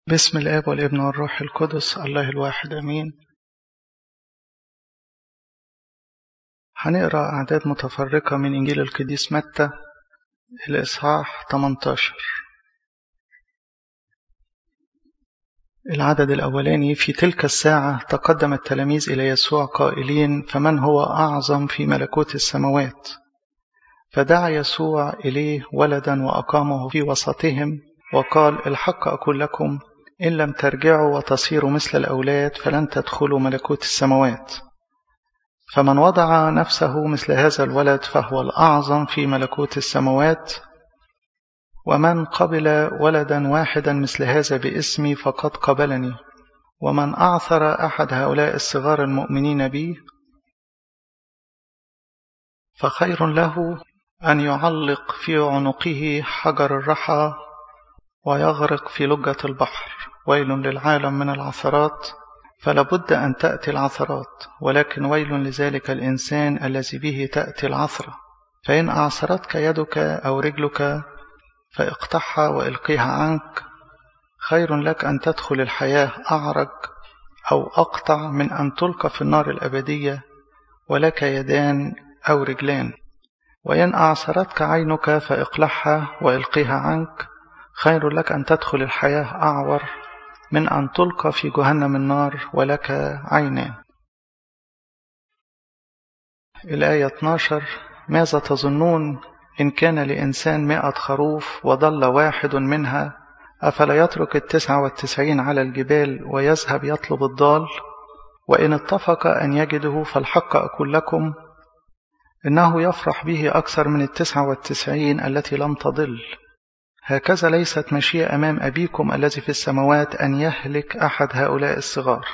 باسم الآب والابن والروح القدس الله الواحد أمين هنقرأ أعداد متفرقة من إنجيل القديس متى الإصحاح 18 العدد الأولاني في تلك الساعة تقدم التلاميذ إلى يسوع قائلين فمن هو أعظم في ملكوت السماوات فدعا يسوع إليه ولدا وأقامه في وسطهم وقال الحق أقول لكم إن لم ترجعوا وتصيروا مثل الأولاد فلن تدخلوا ملكوت السماوات فمن وضع نفسه مثل هذا الولد فهو الأعظم في ملكوت السماوات ومن قبل ولدا واحدا مثل هذا باسمي فقد قبلني ومن أعثر أحد هؤلاء الصغار المؤمنين بي فخير له أن يعلق في عنقه حجر الرحى ويغرق في لجة البحر ويل للعالم من العثرات فلابد أن تأتي العثرات ولكن ويل لذلك الإنسان الذي به تأتي العثرة فإن أعثرتك يدك أو رجلك فاقطعها وإلقيها عنك خير لك أن تدخل الحياة أعرج أو أقطع من أن تلقى في النار الأبدية ولك يدان أو رجلان وإن أعثرتك عينك فاقلعها وإلقيها عنك خير لك أن تدخل الحياة أعور من أن تلقى في جهنم النار ولك عينان الآية 12 ماذا تظنون إن كان لإنسان مئة خروف وضل واحد منها أفلا يترك التسعة والتسعين على الجبال ويذهب يطلب الضال وإن اتفق أن يجده فالحق أقول لكم إنه يفرح به أكثر من التسعة والتسعين التي لم تضل هكذا ليست مشيئة أمام أبيكم الذي في السماوات أن يهلك أحد هؤلاء الصغار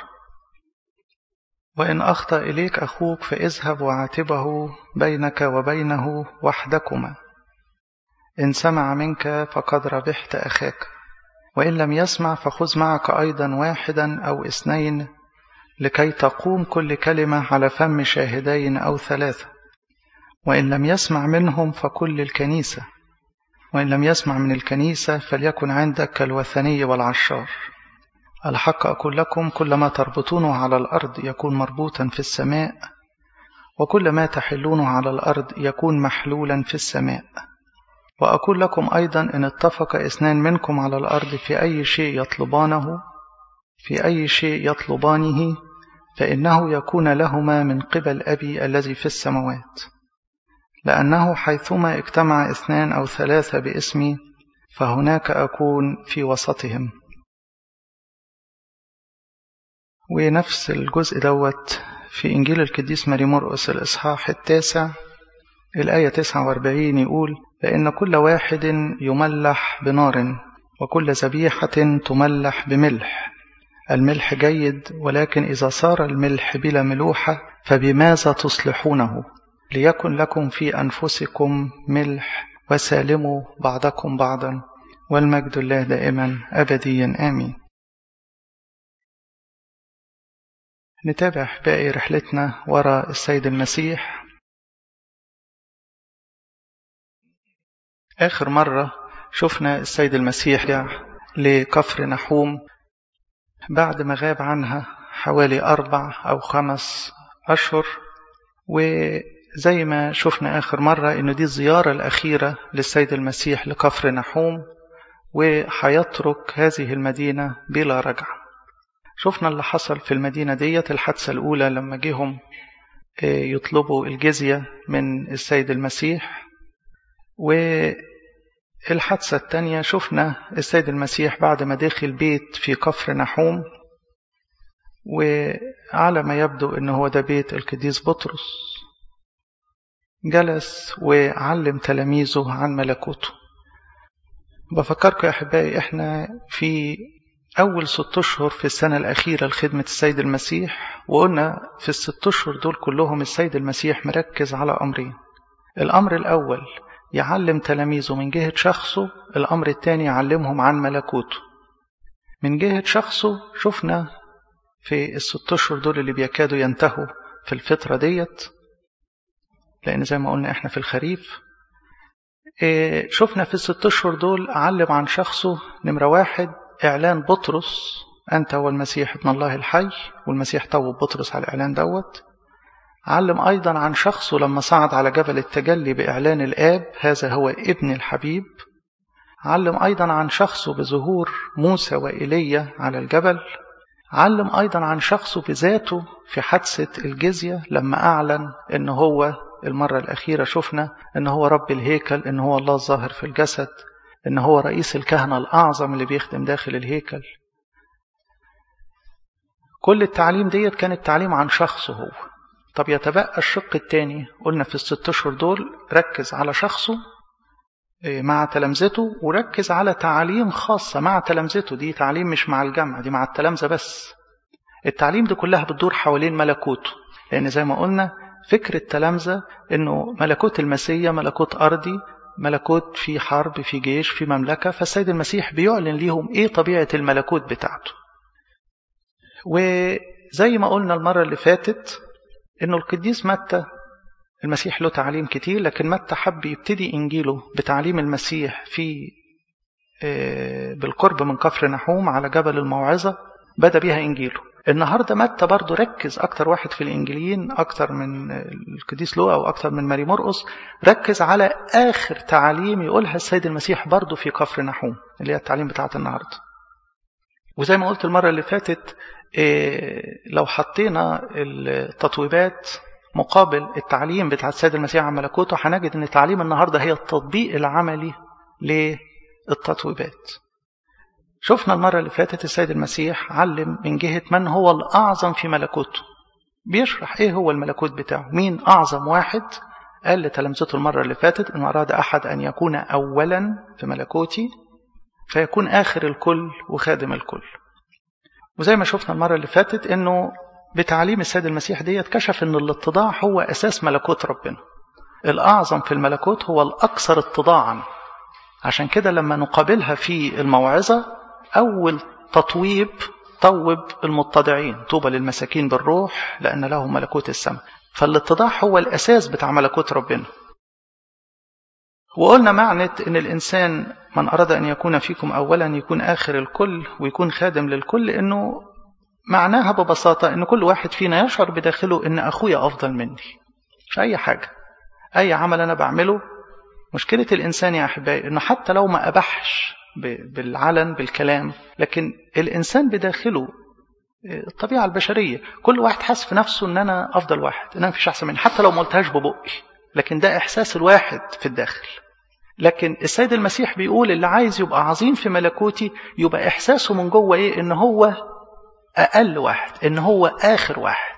وإن أخطأ إليك أخوك فاذهب وعاتبه بينك وبينه وحدكما إن سمع منك فقد ربحت أخاك وإن لم يسمع فخذ معك أيضا واحدا أو اثنين لكي تقوم كل كلمة على فم شاهدين أو ثلاثة وإن لم يسمع منهم فكل للكنيسة وإن لم يسمع من الكنيسة فليكن عندك كالوثني والعشار الحق أقول لكم كل ما تربطونه على الأرض يكون مربوطا في السماء وكل ما تحلونه على الأرض يكون محلولا في السماء وأقول لكم أيضا إن اتفق اثنان منكم على الأرض في أي شيء يطلبانه في أي شيء يطلبانه فإنه يكون لهما من قبل أبي الذي في السماوات لأنه حيثما اجتمع اثنان أو ثلاثة باسمي فهناك أكون في وسطهم ونفس الجزء دوت في إنجيل القديس ماري مرقس الإصحاح التاسع الآية 49 يقول فإن كل واحد يملح بنار وكل ذبيحة تملح بملح الملح جيد ولكن إذا صار الملح بلا ملوحة فبماذا تصلحونه ليكن لكم في أنفسكم ملح وسالموا بعضكم بعضا والمجد الله دائما أبديا آمين نتابع باقي رحلتنا وراء السيد المسيح آخر مرة شفنا السيد المسيح لكفر نحوم بعد ما غاب عنها حوالي أربع أو خمس أشهر وزي ما شفنا آخر مرة إنه دي الزيارة الأخيرة للسيد المسيح لكفر نحوم وحيترك هذه المدينة بلا رجعة شفنا اللي حصل في المدينة ديت الحادثة الأولى لما جيهم يطلبوا الجزية من السيد المسيح والحادثة الثانية شفنا السيد المسيح بعد ما دخل بيت في كفر نحوم وعلى ما يبدو ان هو ده بيت القديس بطرس جلس وعلم تلاميذه عن ملكوته بفكركم يا احبائي احنا في اول ست اشهر في السنه الاخيره لخدمه السيد المسيح وقلنا في الست اشهر دول كلهم السيد المسيح مركز على امرين الامر الاول يعلم تلاميذه من جهه شخصه الامر الثاني يعلمهم عن ملكوته من جهه شخصه شفنا في الست اشهر دول اللي بيكادوا ينتهوا في الفتره ديت لان زي ما قلنا احنا في الخريف شفنا في الست اشهر دول علم عن شخصه نمره واحد إعلان بطرس أنت هو المسيح ابن الله الحي والمسيح توب بطرس على الإعلان دوت علم أيضا عن شخصه لما صعد على جبل التجلي بإعلان الآب هذا هو ابن الحبيب علم أيضا عن شخصه بظهور موسى وإيليا على الجبل علم أيضا عن شخصه بذاته في حادثة الجزية لما أعلن أن هو المرة الأخيرة شفنا أن هو رب الهيكل أن هو الله الظاهر في الجسد أن هو رئيس الكهنة الأعظم اللي بيخدم داخل الهيكل كل التعليم ديت كانت تعليم عن شخصه هو طب يتبقى الشق الثاني قلنا في الست اشهر دول ركز على شخصه مع تلامذته وركز على تعاليم خاصة مع تلامذته دي تعليم مش مع الجامعة دي مع التلامذة بس التعليم دي كلها بتدور حوالين ملكوته لأن زي ما قلنا فكر التلامذة إنه ملكوت المسيح ملكوت أرضي ملكوت في حرب في جيش في مملكة فالسيد المسيح بيعلن ليهم إيه طبيعة الملكوت بتاعته وزي ما قلنا المرة اللي فاتت إنه القديس متى المسيح له تعليم كتير لكن متى حب يبتدي إنجيله بتعليم المسيح في بالقرب من كفر نحوم على جبل الموعظة بدأ بيها إنجيله النهاردة متى برضه ركز أكتر واحد في الإنجيليين أكتر من القديس لوقا أو أكتر من ماري مرقس ركز على آخر تعليم يقولها السيد المسيح برضه في كفر نحوم اللي هي التعليم بتاعت النهاردة وزي ما قلت المرة اللي فاتت لو حطينا التطويبات مقابل التعليم بتاع السيد المسيح عن ملكوته هنجد ان تعليم النهارده هي التطبيق العملي للتطويبات شفنا المرة اللي فاتت السيد المسيح علم من جهة من هو الأعظم في ملكوته بيشرح إيه هو الملكوت بتاعه مين أعظم واحد قال لتلامذته المرة اللي فاتت إن أراد أحد أن يكون أولا في ملكوتي فيكون آخر الكل وخادم الكل وزي ما شفنا المرة اللي فاتت إنه بتعليم السيد المسيح ديت كشف إن الاتضاع هو أساس ملكوت ربنا الأعظم في الملكوت هو الأكثر اتضاعا عشان كده لما نقابلها في الموعظة أول تطويب طوب المتضعين طوبى للمساكين بالروح لأن لهم ملكوت السماء فالاتضاع هو الأساس بتاع ملكوت ربنا وقلنا معنى ان الانسان من اراد ان يكون فيكم اولا يكون اخر الكل ويكون خادم للكل انه معناها ببساطه ان كل واحد فينا يشعر بداخله ان اخويا افضل مني في اي حاجه اي عمل انا بعمله مشكله الانسان يا احبائي انه حتى لو ما ابحش بالعلن بالكلام لكن الانسان بداخله الطبيعه البشريه كل واحد حاسس في نفسه ان انا افضل واحد ان انا مفيش احسن مني حتى لو ما قلتهاش ببقي لكن ده إحساس الواحد في الداخل لكن السيد المسيح بيقول اللي عايز يبقى عظيم في ملكوتي يبقى إحساسه من جوه إيه إن هو أقل واحد إن هو آخر واحد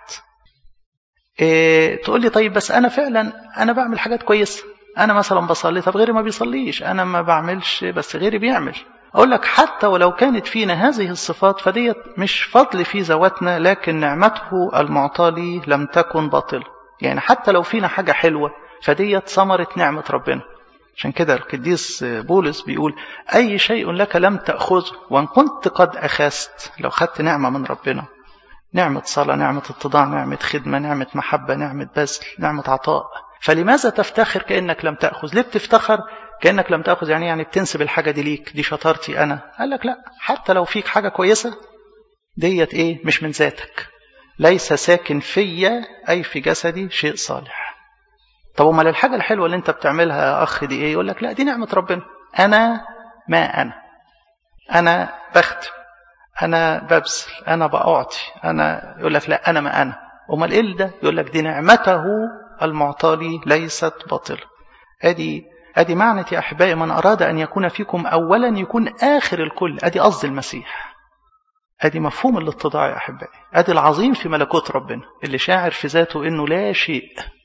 إيه تقول لي طيب بس أنا فعلا أنا بعمل حاجات كويسة أنا مثلا بصلي طب غيري ما بيصليش أنا ما بعملش بس غيري بيعمل أقول لك حتى ولو كانت فينا هذه الصفات فديت مش فضل في ذواتنا لكن نعمته المعطاة لي لم تكن باطلة يعني حتى لو فينا حاجة حلوة فديت ثمرة نعمة ربنا عشان كده القديس بولس بيقول أي شيء لك لم تأخذه وإن كنت قد أخذت لو خدت نعمة من ربنا نعمة صلاة نعمة اتضاع نعمة خدمة نعمة محبة نعمة بذل نعمة عطاء فلماذا تفتخر كأنك لم تأخذ ليه بتفتخر كأنك لم تأخذ يعني يعني بتنسب الحاجة دي ليك دي شطارتي أنا قال لك لا حتى لو فيك حاجة كويسة ديت إيه مش من ذاتك ليس ساكن فيا أي في جسدي شيء صالح طب امال الحاجة الحلوة اللي انت بتعملها يا أخ دي إيه يقول لك لا دي نعمة ربنا أنا ما أنا أنا بختم أنا ببذل أنا بأعطي أنا يقول لك لا أنا ما أنا امال إيه ده يقول لك دي نعمته المعطاة لي ليست باطلة أدي أدي معنى يا أحبائي من أراد أن يكون فيكم أولا يكون آخر الكل أدي قصد المسيح ادي مفهوم الاتضاع يا احبائي ادي العظيم في ملكوت ربنا اللي شاعر في ذاته انه لا شيء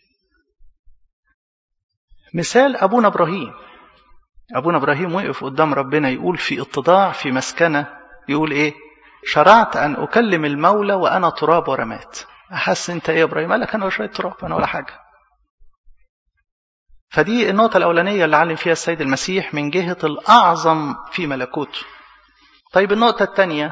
مثال ابونا ابراهيم ابونا ابراهيم وقف قدام ربنا يقول في اتضاع في مسكنه يقول ايه شرعت ان اكلم المولى وانا تراب ورمات احس انت ايه يا ابراهيم قال لك انا شويه تراب انا ولا حاجه فدي النقطه الاولانيه اللي علم فيها السيد المسيح من جهه الاعظم في ملكوته طيب النقطه الثانيه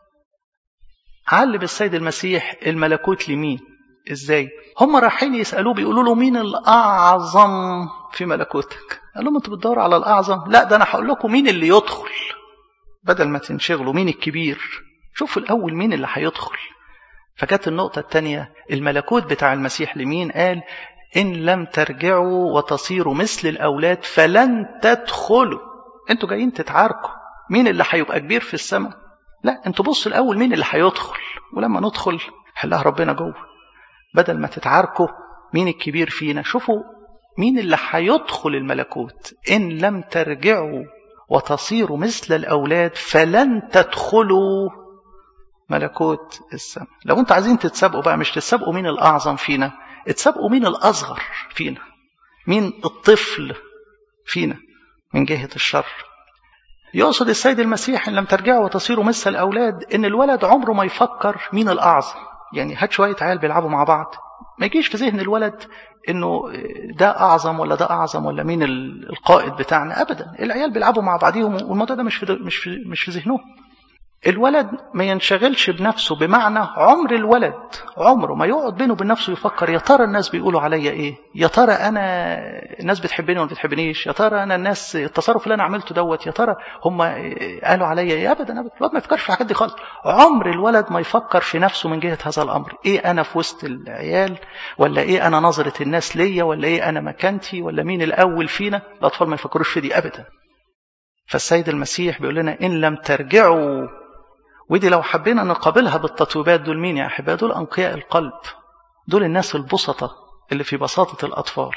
علم السيد المسيح الملكوت لمين ازاي هم رايحين يسالوه بيقولوا له مين الاعظم في ملكوتك قال لهم انتوا بتدوروا على الاعظم لا ده انا هقول لكم مين اللي يدخل بدل ما تنشغلوا مين الكبير شوفوا الأول مين اللي هيدخل فجت النقطة الثانية الملكوت بتاع المسيح لمين قال إن لم ترجعوا وتصيروا مثل الأولاد فلن تدخلوا أنتوا جايين تتعاركوا مين اللي هيبقى كبير في السماء لا أنتوا بصوا الأول مين اللي هيدخل ولما ندخل حلها ربنا جوه بدل ما تتعاركوا مين الكبير فينا شوفوا مين اللي هيدخل الملكوت إن لم ترجعوا وتصيروا مثل الأولاد فلن تدخلوا ملكوت السماء لو انتوا عايزين تتسابقوا بقى مش تتسابقوا مين الأعظم فينا اتسابقوا مين الأصغر فينا مين الطفل فينا من جهة الشر يقصد السيد المسيح إن لم ترجعوا وتصيروا مثل الأولاد إن الولد عمره ما يفكر مين الأعظم يعني هات شوية عيال بيلعبوا مع بعض ما يجيش في ذهن الولد انه ده اعظم ولا ده اعظم ولا مين القائد بتاعنا ابدا العيال بيلعبوا مع بعضهم والموضوع ده مش في مش في مش في ذهنهم الولد ما ينشغلش بنفسه بمعنى عمر الولد عمره ما يقعد بينه وبين نفسه يفكر يا ترى الناس بيقولوا عليا ايه يا ترى انا الناس بتحبني ولا بتحبنيش يا ترى انا الناس التصرف اللي انا عملته دوت يا ترى هم قالوا عليا ايه ابدا ابدا الولد ما يفكرش في الحاجات دي خالص عمر الولد ما يفكر في نفسه من جهه هذا الامر ايه انا في وسط العيال ولا ايه انا نظره الناس ليا ولا ايه انا مكانتي ولا مين الاول فينا الاطفال ما يفكروش في دي ابدا فالسيد المسيح بيقول لنا ان لم ترجعوا ودي لو حبينا نقابلها بالتطويبات دول مين يا أحباء دول أنقياء القلب دول الناس البسطة اللي في بساطة الأطفال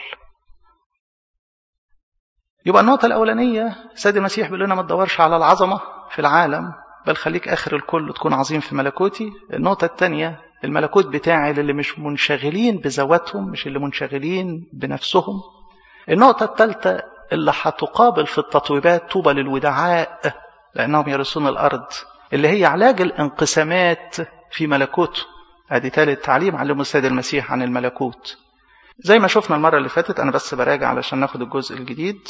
يبقى النقطة الأولانية سيد المسيح بيقول لنا ما تدورش على العظمة في العالم بل خليك آخر الكل تكون عظيم في ملكوتي النقطة الثانية الملكوت بتاعي اللي مش منشغلين بذواتهم مش اللي منشغلين بنفسهم النقطة الثالثة اللي هتقابل في التطويبات طوبى للودعاء لأنهم يرثون الأرض اللي هي علاج الانقسامات في ملكوته ادي ثالث تعليم علمه السيد المسيح عن الملكوت زي ما شفنا المرة اللي فاتت أنا بس براجع علشان ناخد الجزء الجديد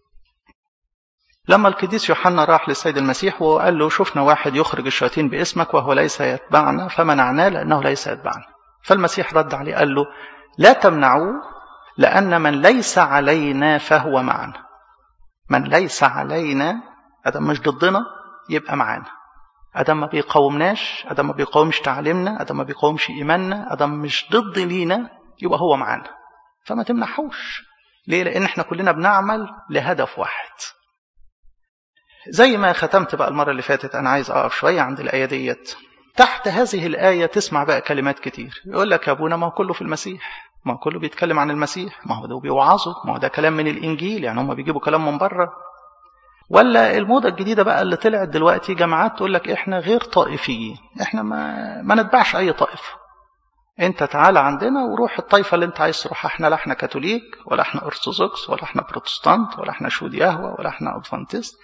لما القديس يوحنا راح للسيد المسيح وقال له شفنا واحد يخرج الشياطين باسمك وهو ليس يتبعنا فمنعناه لأنه ليس يتبعنا فالمسيح رد عليه قال له لا تمنعوه لأن من ليس علينا فهو معنا من ليس علينا أدم مش ضدنا يبقى معانا ادم ما بيقاومناش ادم ما بيقاومش تعليمنا ادم ما بيقاومش ايماننا ادم مش ضد لينا يبقى هو معانا فما تمنحوش ليه لان احنا كلنا بنعمل لهدف واحد زي ما ختمت بقى المره اللي فاتت انا عايز اقف شويه عند الايه ديت تحت هذه الايه تسمع بقى كلمات كتير يقول لك يا ابونا ما هو كله في المسيح ما هو كله بيتكلم عن المسيح ما هو ده بيوعظوا ما هو ده كلام من الانجيل يعني هم بيجيبوا كلام من بره ولا الموضة الجديدة بقى اللي طلعت دلوقتي جماعات تقول لك احنا غير طائفيين احنا ما, ما نتبعش اي طائفة انت تعال عندنا وروح الطائفة اللي انت عايز تروحها احنا لا احنا كاثوليك ولا احنا ارثوذكس ولا احنا بروتستانت ولا احنا شهود يهوى ولا احنا ادفانتست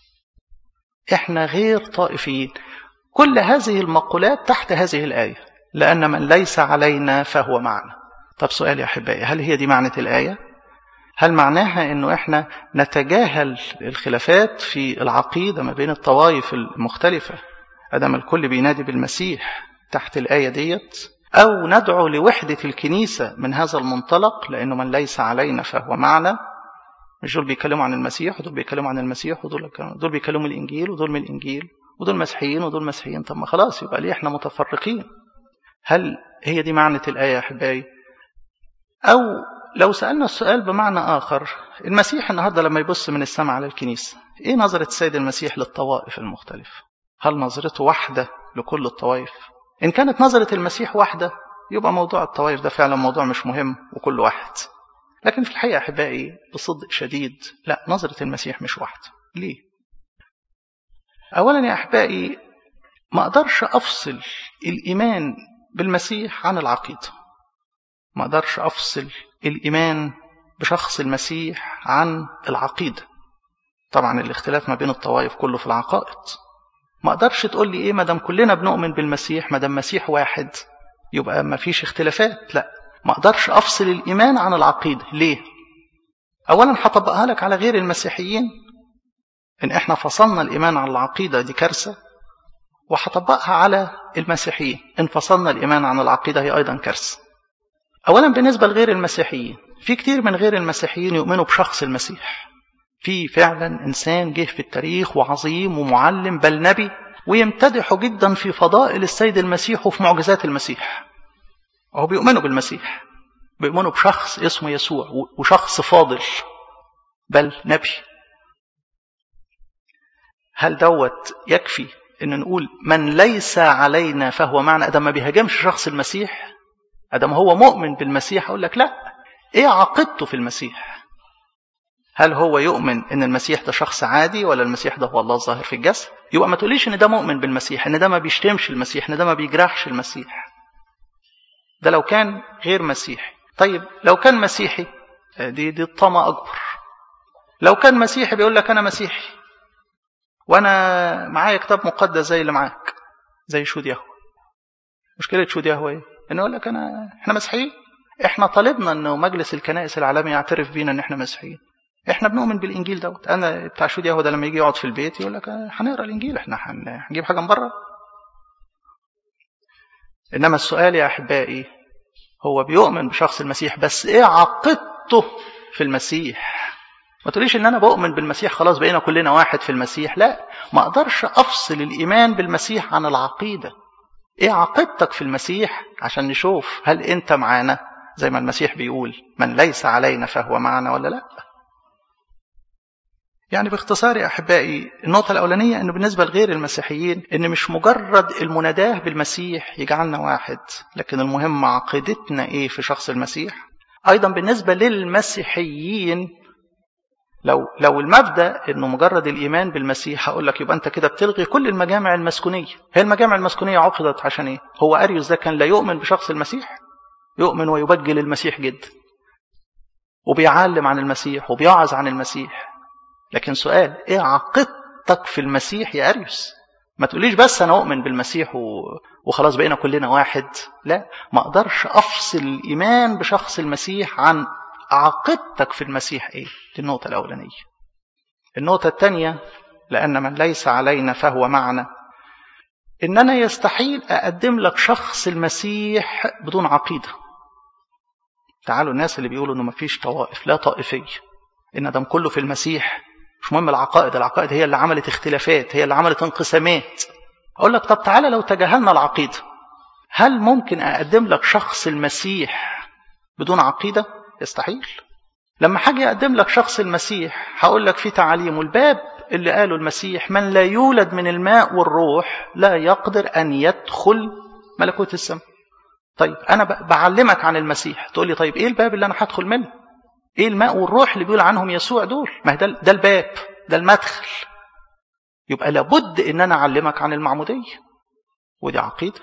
احنا غير طائفيين كل هذه المقولات تحت هذه الآية لأن من ليس علينا فهو معنا طب سؤال يا أحبائي هل هي دي معنى الآية؟ هل معناها انه احنا نتجاهل الخلافات في العقيدة ما بين الطوائف المختلفة ادم الكل بينادي بالمسيح تحت الآية ديت او ندعو لوحدة الكنيسة من هذا المنطلق لانه من ليس علينا فهو معنا مش دول بيتكلموا عن المسيح ودول بيتكلموا عن المسيح ودول دول بيتكلموا الانجيل ودول من الانجيل ودول مسيحيين ودول مسيحيين طب ما خلاص يبقى ليه احنا متفرقين هل هي دي معنى الآية يا احبائي او لو سألنا السؤال بمعنى آخر المسيح النهاردة لما يبص من السماء على الكنيسة إيه نظرة السيد المسيح للطوائف المختلفة هل نظرته واحدة لكل الطوائف إن كانت نظرة المسيح واحدة يبقى موضوع الطوائف ده فعلا موضوع مش مهم وكل واحد لكن في الحقيقة أحبائي بصدق شديد لا نظرة المسيح مش واحدة ليه أولا يا أحبائي ما أقدرش أفصل الإيمان بالمسيح عن العقيدة ما أقدرش أفصل الإيمان بشخص المسيح عن العقيدة طبعا الاختلاف ما بين الطوائف كله في العقائد ما اقدرش تقول لي ايه ما دام كلنا بنؤمن بالمسيح ما دام مسيح واحد يبقى ما فيش اختلافات لا ما اقدرش افصل الايمان عن العقيده ليه اولا هطبقها لك على غير المسيحيين ان احنا فصلنا الايمان عن العقيده دي كارثه وهطبقها على المسيحيين ان فصلنا الايمان عن العقيده هي ايضا كارثه اولا بالنسبه لغير المسيحيين في كتير من غير المسيحيين يؤمنوا بشخص المسيح في فعلا إنسان جه في التاريخ وعظيم ومعلم بل نبي ويمتدحوا جدا في فضائل السيد المسيح وفي معجزات المسيح وهو بيؤمنوا بالمسيح بيؤمنوا بشخص اسمه يسوع وشخص فاضل بل نبي هل دوت يكفي ان نقول من ليس علينا فهو معنا ادم ما بيهاجمش شخص المسيح ادم هو مؤمن بالمسيح اقول لك لا ايه عقيدته في المسيح هل هو يؤمن ان المسيح ده شخص عادي ولا المسيح ده هو الله الظاهر في الجسد يبقى ما تقوليش ان ده مؤمن بالمسيح ان ده ما بيشتمش المسيح ان ده ما بيجرحش المسيح ده لو كان غير مسيحي طيب لو كان مسيحي دي دي الطمع اكبر لو كان مسيحي بيقول لك انا مسيحي وانا معايا كتاب مقدس زي اللي معاك زي شود يهوه مشكله شود يهوه ايه انه يقول لك انا احنا مسيحيين احنا طالبنا انه مجلس الكنائس العالمي يعترف بينا ان احنا مسيحيين احنا بنؤمن بالانجيل دوت انا بتاع شود يهوه ده لما يجي يقعد في البيت يقول لك هنقرا الانجيل احنا هنجيب حاجه من بره انما السؤال يا احبائي هو بيؤمن بشخص المسيح بس ايه عقيدته في المسيح ما تقوليش ان انا بؤمن بالمسيح خلاص بقينا كلنا واحد في المسيح لا ما اقدرش افصل الايمان بالمسيح عن العقيده ايه عقيدتك في المسيح عشان نشوف هل انت معانا زي ما المسيح بيقول من ليس علينا فهو معنا ولا لا يعني باختصار يا احبائي النقطه الاولانيه انه بالنسبه لغير المسيحيين ان مش مجرد المناداه بالمسيح يجعلنا واحد لكن المهم عقيدتنا ايه في شخص المسيح ايضا بالنسبه للمسيحيين لو لو المبدا انه مجرد الايمان بالمسيح هقول لك يبقى انت كده بتلغي كل المجامع المسكونيه هي المجامع المسكونيه عقدت عشان ايه هو اريوس ده كان لا يؤمن بشخص المسيح يؤمن ويبجل المسيح جدا وبيعلم عن المسيح وبيعظ عن المسيح لكن سؤال ايه عقيدتك في المسيح يا اريوس ما تقوليش بس انا اؤمن بالمسيح و... وخلاص بقينا كلنا واحد لا ما اقدرش افصل الايمان بشخص المسيح عن عقيدتك في المسيح ايه دي النقطه الاولانيه النقطه الثانيه لان من ليس علينا فهو معنا اننا يستحيل اقدم لك شخص المسيح بدون عقيده تعالوا الناس اللي بيقولوا انه مفيش طوائف لا طائفيه ان دم كله في المسيح مش مهم العقائد العقائد هي اللي عملت اختلافات هي اللي عملت انقسامات اقول لك طب تعالى لو تجاهلنا العقيده هل ممكن اقدم لك شخص المسيح بدون عقيده يستحيل لما حاجه اقدم لك شخص المسيح هقول لك في تعاليم الباب اللي قاله المسيح من لا يولد من الماء والروح لا يقدر ان يدخل ملكوت السماء طيب انا بعلمك عن المسيح تقول لي طيب ايه الباب اللي انا هدخل منه ايه الماء والروح اللي بيقول عنهم يسوع دول ما ده, ده الباب ده المدخل يبقى لابد ان انا اعلمك عن المعموديه ودي عقيده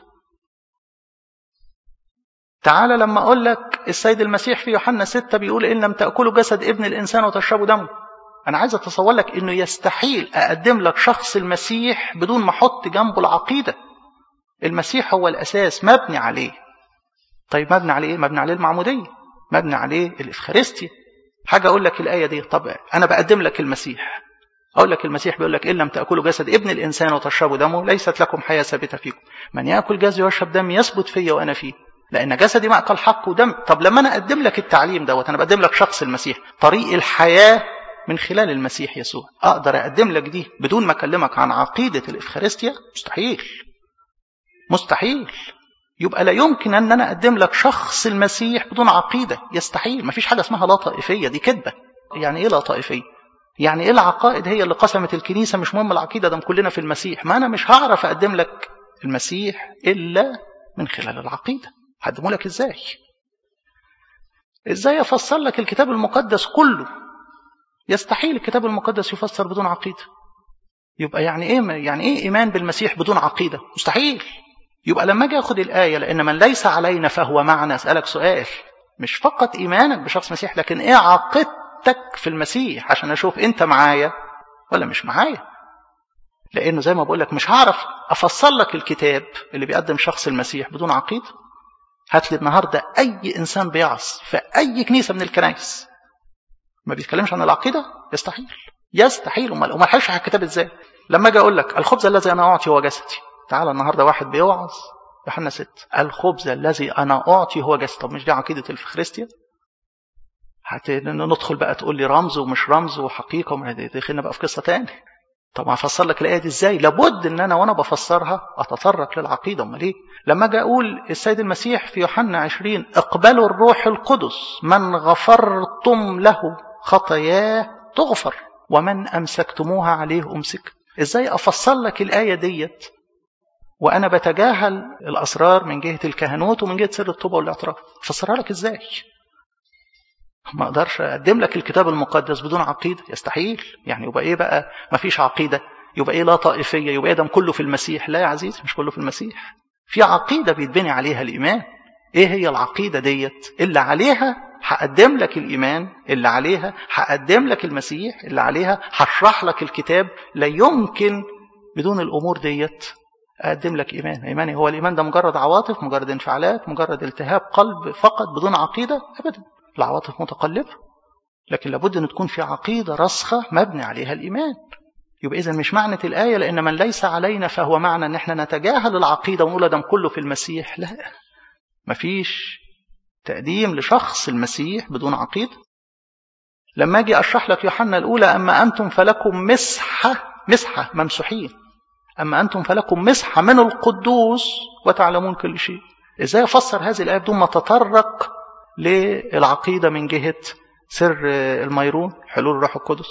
تعالى لما اقول لك السيد المسيح في يوحنا 6 بيقول ان لم تاكلوا جسد ابن الانسان وتشربوا دمه انا عايز اتصور لك انه يستحيل اقدم لك شخص المسيح بدون ما احط جنبه العقيده المسيح هو الاساس مبني عليه طيب مبني عليه ايه مبني عليه المعموديه مبني عليه الافخارستيا حاجه اقول لك الايه دي طب انا بقدم لك المسيح اقول لك المسيح بيقول لك ان لم تاكلوا جسد ابن الانسان وتشربوا دمه ليست لكم حياه ثابته فيكم من ياكل جسدي ويشرب دمي يثبت فيا وانا فيه لان جسدي ماكل حق ودم طب لما انا اقدم لك التعليم دوت انا بقدم لك شخص المسيح طريق الحياه من خلال المسيح يسوع اقدر اقدم لك دي بدون ما اكلمك عن عقيده الافخارستيا مستحيل مستحيل يبقى لا يمكن ان انا اقدم لك شخص المسيح بدون عقيده يستحيل ما فيش حاجه اسمها لا طائفيه دي كذبه يعني ايه لا طائفيه يعني ايه العقائد هي اللي قسمت الكنيسه مش مهم العقيده ده كلنا في المسيح ما انا مش هعرف اقدم لك المسيح الا من خلال العقيده هقدمه لك ازاي ازاي افسر لك الكتاب المقدس كله يستحيل الكتاب المقدس يفسر بدون عقيده يبقى يعني ايه يعني ايه ايمان بالمسيح بدون عقيده مستحيل يبقى لما اجي اخد الايه لان من ليس علينا فهو معنا اسالك سؤال مش فقط ايمانك بشخص مسيح لكن ايه عقيدتك في المسيح عشان اشوف انت معايا ولا مش معايا لانه زي ما بقول لك مش هعرف افسر لك الكتاب اللي بيقدم شخص المسيح بدون عقيده هات لي النهارده اي انسان بيعظ في اي كنيسه من الكنائس ما بيتكلمش عن العقيده يستحيل يستحيل امال امال هيشرح الكتاب ازاي لما اجي اقول لك الخبز الذي انا اعطي هو جسدي تعالى النهارده واحد بيوعظ يوحنا 6 الخبز الذي انا اعطي هو جسدي طب مش دي عقيده الفخريستيا ندخل بقى تقول لي رمز ومش رمز وحقيقة دخلنا بقى في قصة تاني طب هفسر لك الآية دي ازاي لابد ان انا وانا بفسرها اتطرق للعقيدة امال ايه لما اجي اقول السيد المسيح في يوحنا 20 اقبلوا الروح القدس من غفرتم له خطاياه تغفر ومن امسكتموها عليه امسك ازاي افسر لك الآية ديت وانا بتجاهل الاسرار من جهة الكهنوت ومن جهة سر التوبة والاعتراف افسرها لك ازاي ما اقدرش اقدم لك الكتاب المقدس بدون عقيده يستحيل يعني يبقى ايه بقى ما فيش عقيده يبقى ايه لا طائفيه يبقى ادم كله في المسيح لا يا عزيزي مش كله في المسيح في عقيده بيتبني عليها الايمان ايه هي العقيده ديت اللي عليها هقدم لك الايمان اللي عليها هقدم لك المسيح اللي عليها هشرح لك الكتاب لا يمكن بدون الامور ديت اقدم لك ايمان ايماني هو الايمان ده مجرد عواطف مجرد انفعالات مجرد التهاب قلب فقط بدون عقيده ابدا العواطف متقلبة لكن لابد أن تكون في عقيدة راسخة مبني عليها الإيمان يبقى إذا مش معنى الآية لأن من ليس علينا فهو معنى أن احنا نتجاهل العقيدة ونقول ده كله في المسيح لا مفيش تقديم لشخص المسيح بدون عقيدة لما أجي أشرح لك يوحنا الأولى أما أنتم فلكم مسحة مسحة ممسوحين أما أنتم فلكم مسحة من القدوس وتعلمون كل شيء إزاي أفسر هذه الآية بدون ما تطرق للعقيدة من جهة سر الميرون حلول الروح القدس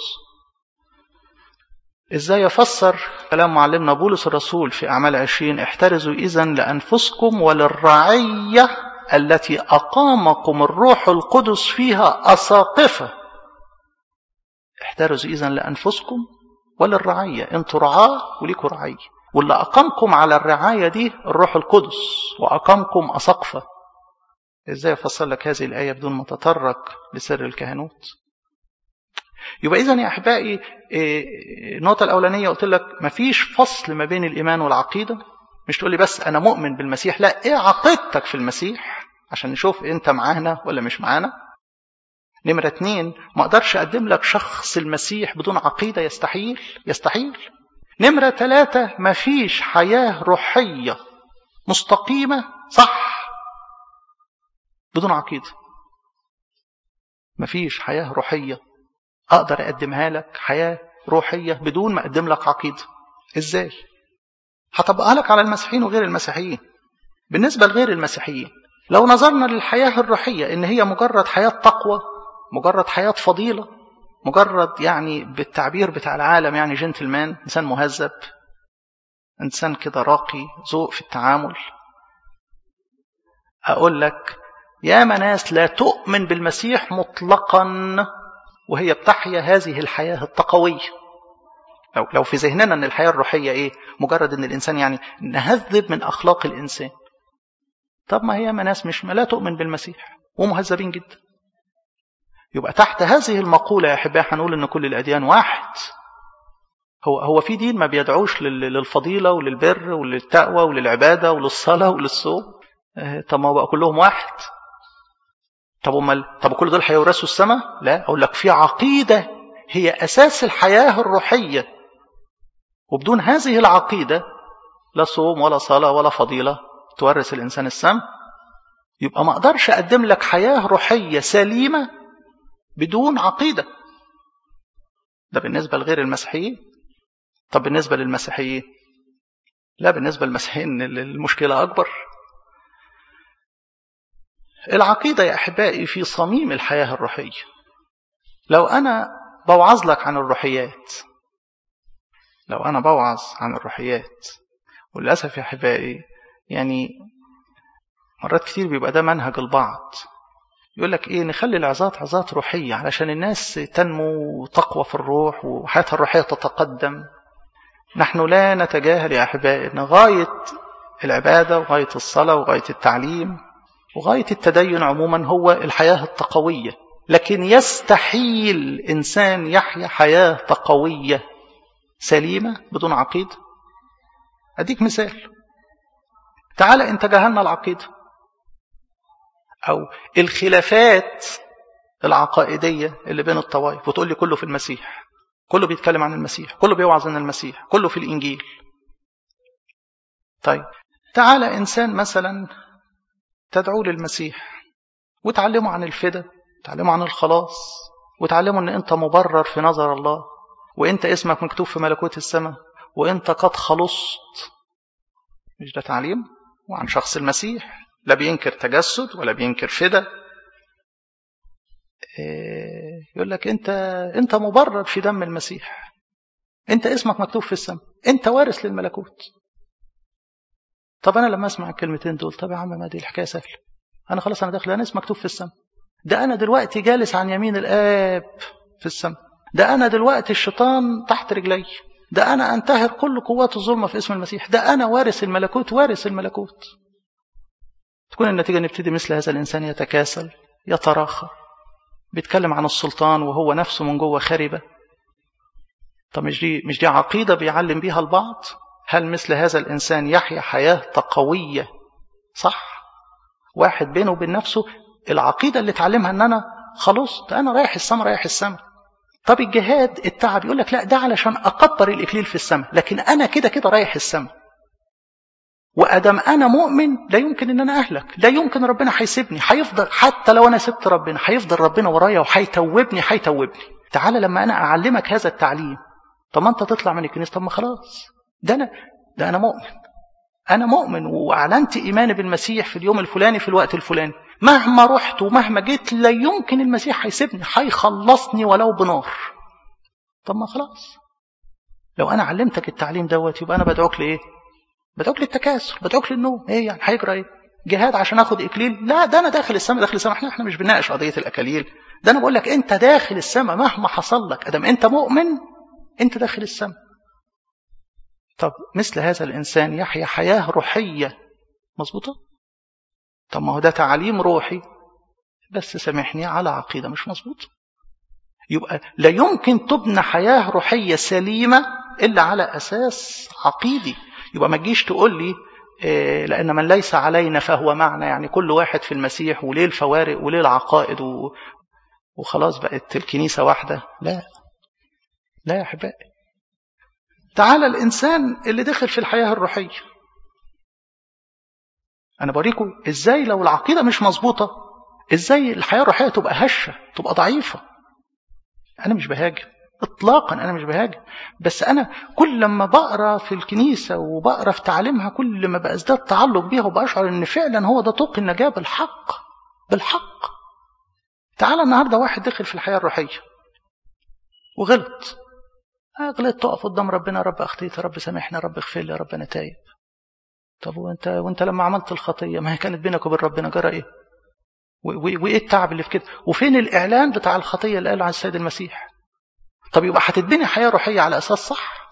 ازاي يفسر كلام معلمنا بولس الرسول في أعمال عشرين احترزوا إذا لأنفسكم وللرعية التي أقامكم الروح القدس فيها أساقفة احترزوا إذا لأنفسكم وللرعية انتوا رعاة وليكوا رعية واللي أقامكم على الرعاية دي الروح القدس وأقامكم أساقفة ازاي افسر لك هذه الايه بدون ما اتطرق لسر الكهنوت يبقى اذا يا احبائي النقطه الاولانيه قلت لك مفيش فصل ما بين الايمان والعقيده مش تقول لي بس انا مؤمن بالمسيح لا ايه عقيدتك في المسيح عشان نشوف انت معانا ولا مش معانا نمرة اتنين ما اقدرش اقدم لك شخص المسيح بدون عقيدة يستحيل يستحيل نمرة ثلاثة مفيش حياة روحية مستقيمة صح بدون عقيدة مفيش حياة روحية أقدر أقدمها لك حياة روحية بدون ما أقدم لك عقيدة إزاي؟ هطبقها لك على المسيحيين وغير المسيحيين بالنسبة لغير المسيحيين لو نظرنا للحياة الروحية إن هي مجرد حياة تقوى مجرد حياة فضيلة مجرد يعني بالتعبير بتاع العالم يعني جنتلمان إنسان مهذب إنسان كده راقي ذوق في التعامل أقول لك يا ناس لا تؤمن بالمسيح مطلقا وهي بتحيا هذه الحياة التقوية لو, لو في ذهننا أن الحياة الروحية إيه مجرد أن الإنسان يعني نهذب من أخلاق الإنسان طب ما هي ناس مش لا تؤمن بالمسيح ومهذبين جدا يبقى تحت هذه المقولة يا أحبائي هنقول أن كل الأديان واحد هو هو في دين ما بيدعوش للفضيلة وللبر وللتقوى وللعبادة وللصلاة وللصوم طب ما هو بقى كلهم واحد طب امال طب كل دول هيورثوا السماء لا اقول لك في عقيده هي اساس الحياه الروحيه وبدون هذه العقيده لا صوم ولا صلاه ولا فضيله تورث الانسان السماء يبقى ما اقدرش اقدم لك حياه روحيه سليمه بدون عقيده ده بالنسبه لغير المسيحيين طب بالنسبه للمسيحيين لا بالنسبه للمسيحيين المشكله اكبر العقيدة يا أحبائي في صميم الحياة الروحية لو أنا بوعظ لك عن الروحيات لو أنا بوعظ عن الروحيات وللأسف يا أحبائي يعني مرات كتير بيبقى ده منهج البعض يقول لك إيه نخلي العظات عظات روحية علشان الناس تنمو تقوى في الروح وحياتها الروحية تتقدم نحن لا نتجاهل يا أحبائي أن غاية العبادة وغاية الصلاة وغاية التعليم وغاية التدين عموما هو الحياة التقوية لكن يستحيل إنسان يحيا حياة تقوية سليمة بدون عقيدة أديك مثال تعال إن تجاهلنا العقيدة أو الخلافات العقائدية اللي بين الطوائف وتقول لي كله في المسيح كله بيتكلم عن المسيح كله بيوعظ عن المسيح كله في الإنجيل طيب تعال إنسان مثلا تدعو للمسيح وتعلمه عن الفدا تعلموا عن الخلاص وتعلموا ان انت مبرر في نظر الله وانت اسمك مكتوب في ملكوت السماء وانت قد خلصت مش ده تعليم وعن شخص المسيح لا بينكر تجسد ولا بينكر فدا يقول لك انت انت مبرر في دم المسيح انت اسمك مكتوب في السماء انت وارث للملكوت طب انا لما اسمع الكلمتين دول طب يا عم ما دي الحكايه سهله انا خلاص انا داخل انا اسمي مكتوب في السماء ده انا دلوقتي جالس عن يمين الاب في السماء ده انا دلوقتي الشيطان تحت رجلي ده انا انتهر كل قوات الظلمه في اسم المسيح ده انا وارث الملكوت وارث الملكوت تكون النتيجه نبتدي مثل هذا الانسان يتكاسل يتراخى بيتكلم عن السلطان وهو نفسه من جوه خربه طب مش دي مش دي عقيده بيعلم بيها البعض هل مثل هذا الانسان يحيا حياه تقويه صح واحد بينه وبين نفسه العقيده اللي اتعلمها ان انا خلاص ده انا رايح السما رايح السما طب الجهاد التعب يقول لك لا ده علشان اكبر الاكليل في السماء لكن انا كده كده رايح السماء وادم انا مؤمن لا يمكن ان انا اهلك لا يمكن ربنا هيسيبني هيفضل حتى لو انا سبت ربنا هيفضل ربنا ورايا وهيتوبني هيتوبني تعالى لما انا اعلمك هذا التعليم طب ما انت تطلع من الكنيسه طب ما خلاص ده انا ده انا مؤمن انا مؤمن واعلنت ايماني بالمسيح في اليوم الفلاني في الوقت الفلاني مهما رحت ومهما جيت لا يمكن المسيح هيسيبني هيخلصني ولو بنار طب ما خلاص لو انا علمتك التعليم دوت يبقى انا بدعوك لايه بدعوك للتكاثر بدعوك للنوم ايه يعني هيجرى ايه جهاد عشان اخد اكليل لا ده انا داخل السماء داخل السماء احنا احنا مش بنناقش قضيه الاكاليل ده انا بقول لك انت داخل السماء مهما حصل لك ادم انت مؤمن انت داخل السماء طب مثل هذا الانسان يحيا حياه روحيه مظبوطه طب ما هو ده تعليم روحي بس سامحني على عقيده مش مظبوطه يبقى لا يمكن تبنى حياه روحيه سليمه الا على اساس عقيدي يبقى ما تجيش تقول لي إيه لان من ليس علينا فهو معنا يعني كل واحد في المسيح وليه الفوارق وليه العقائد و... وخلاص بقت الكنيسه واحده لا لا يا احبائي تعالى الانسان اللي دخل في الحياه الروحيه انا بوريكم ازاي لو العقيده مش مظبوطه ازاي الحياه الروحيه تبقى هشه تبقى ضعيفه انا مش بهاجم اطلاقا انا مش بهاجم بس انا كل لما بقرا في الكنيسه وبقرا في تعليمها كل ما بازداد تعلق بيها وبشعر ان فعلا هو ده طوق النجاه بالحق بالحق تعالى النهارده واحد دخل في الحياه الروحيه وغلط غلطت تقف قدام ربنا رب اخطيت يا رب سامحني يا رب اغفر لي يا رب انا تايب طب وانت وانت لما عملت الخطيه ما هي كانت بينك وبين ربنا جرى ايه وايه التعب اللي في كده وفين الاعلان بتاع الخطيه اللي قاله عن السيد المسيح طب يبقى هتتبني حياه روحيه على اساس صح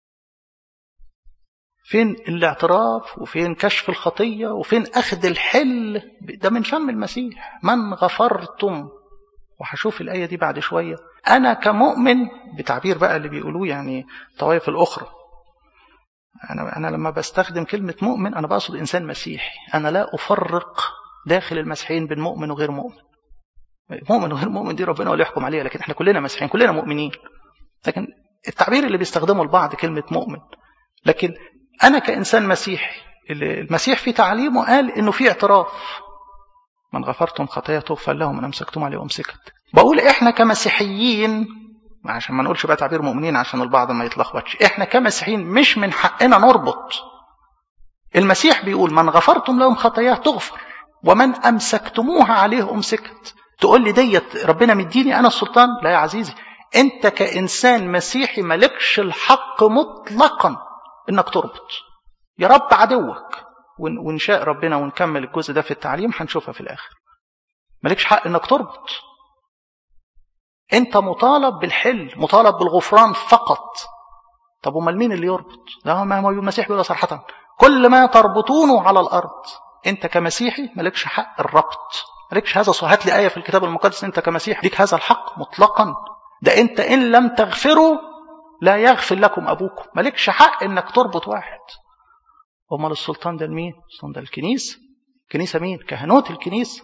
فين الاعتراف وفين كشف الخطيه وفين اخذ الحل ده من فم المسيح من غفرتم وهشوف الايه دي بعد شويه انا كمؤمن بتعبير بقى اللي بيقولوه يعني الطوائف الاخرى انا انا لما بستخدم كلمه مؤمن انا بقصد انسان مسيحي انا لا افرق داخل المسيحيين بين مؤمن وغير مؤمن مؤمن وغير مؤمن دي ربنا هو اللي يحكم عليها لكن احنا كلنا مسيحيين كلنا مؤمنين لكن التعبير اللي بيستخدمه البعض كلمه مؤمن لكن انا كانسان مسيحي المسيح في تعليمه قال انه في اعتراف من غفرتم خطايا تغفر لهم من امسكتم عليه امسكت بقول احنا كمسيحيين عشان ما نقولش بقى تعبير مؤمنين عشان البعض ما يتلخبطش احنا كمسيحيين مش من حقنا نربط المسيح بيقول من غفرتم لهم خطاياه تغفر ومن امسكتموها عليه امسكت تقول لي ديت ربنا مديني انا السلطان لا يا عزيزي انت كانسان مسيحي مالكش الحق مطلقا انك تربط يا رب عدوك وان شاء ربنا ونكمل الجزء ده في التعليم هنشوفها في الاخر مالكش حق انك تربط انت مطالب بالحل مطالب بالغفران فقط طب امال مين اللي يربط ده ما هو المسيح بيقول صراحه كل ما تربطونه على الارض انت كمسيحي مالكش حق الربط مالكش هذا هات لي ايه في الكتاب المقدس انت كمسيح ليك هذا الحق مطلقا ده انت ان لم تغفروا لا يغفر لكم ابوكم مالكش حق انك تربط واحد امال السلطان ده لمين السلطان ده الكنيسه الكنيسه مين كهنوت الكنيسه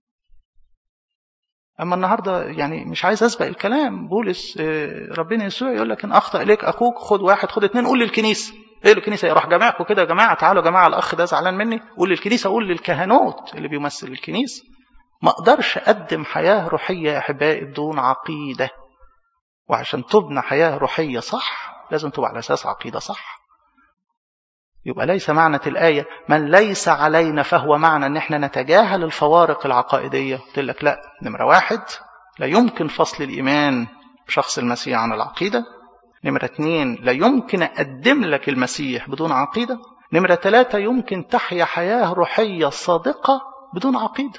اما النهارده يعني مش عايز اسبق الكلام بولس ربنا يسوع يقول لك ان اخطا اليك اخوك خد واحد خد اثنين قول للكنيسه ايه الكنيسه يروح جماعكم كده يا جماعه تعالوا يا جماعه الاخ ده زعلان مني قول للكنيسه قول للكهنوت اللي بيمثل الكنيسه ما اقدرش اقدم حياة روحية يا احبائي بدون عقيدة وعشان تبنى حياة روحية صح لازم تبقى على اساس عقيدة صح يبقى ليس معنى الآية من ليس علينا فهو معنى ان احنا نتجاهل الفوارق العقائدية قلت لك لا نمرة واحد لا يمكن فصل الإيمان بشخص المسيح عن العقيدة نمرة اتنين لا يمكن أقدم لك المسيح بدون عقيدة نمرة ثلاثة يمكن تحيا حياة روحية صادقة بدون عقيدة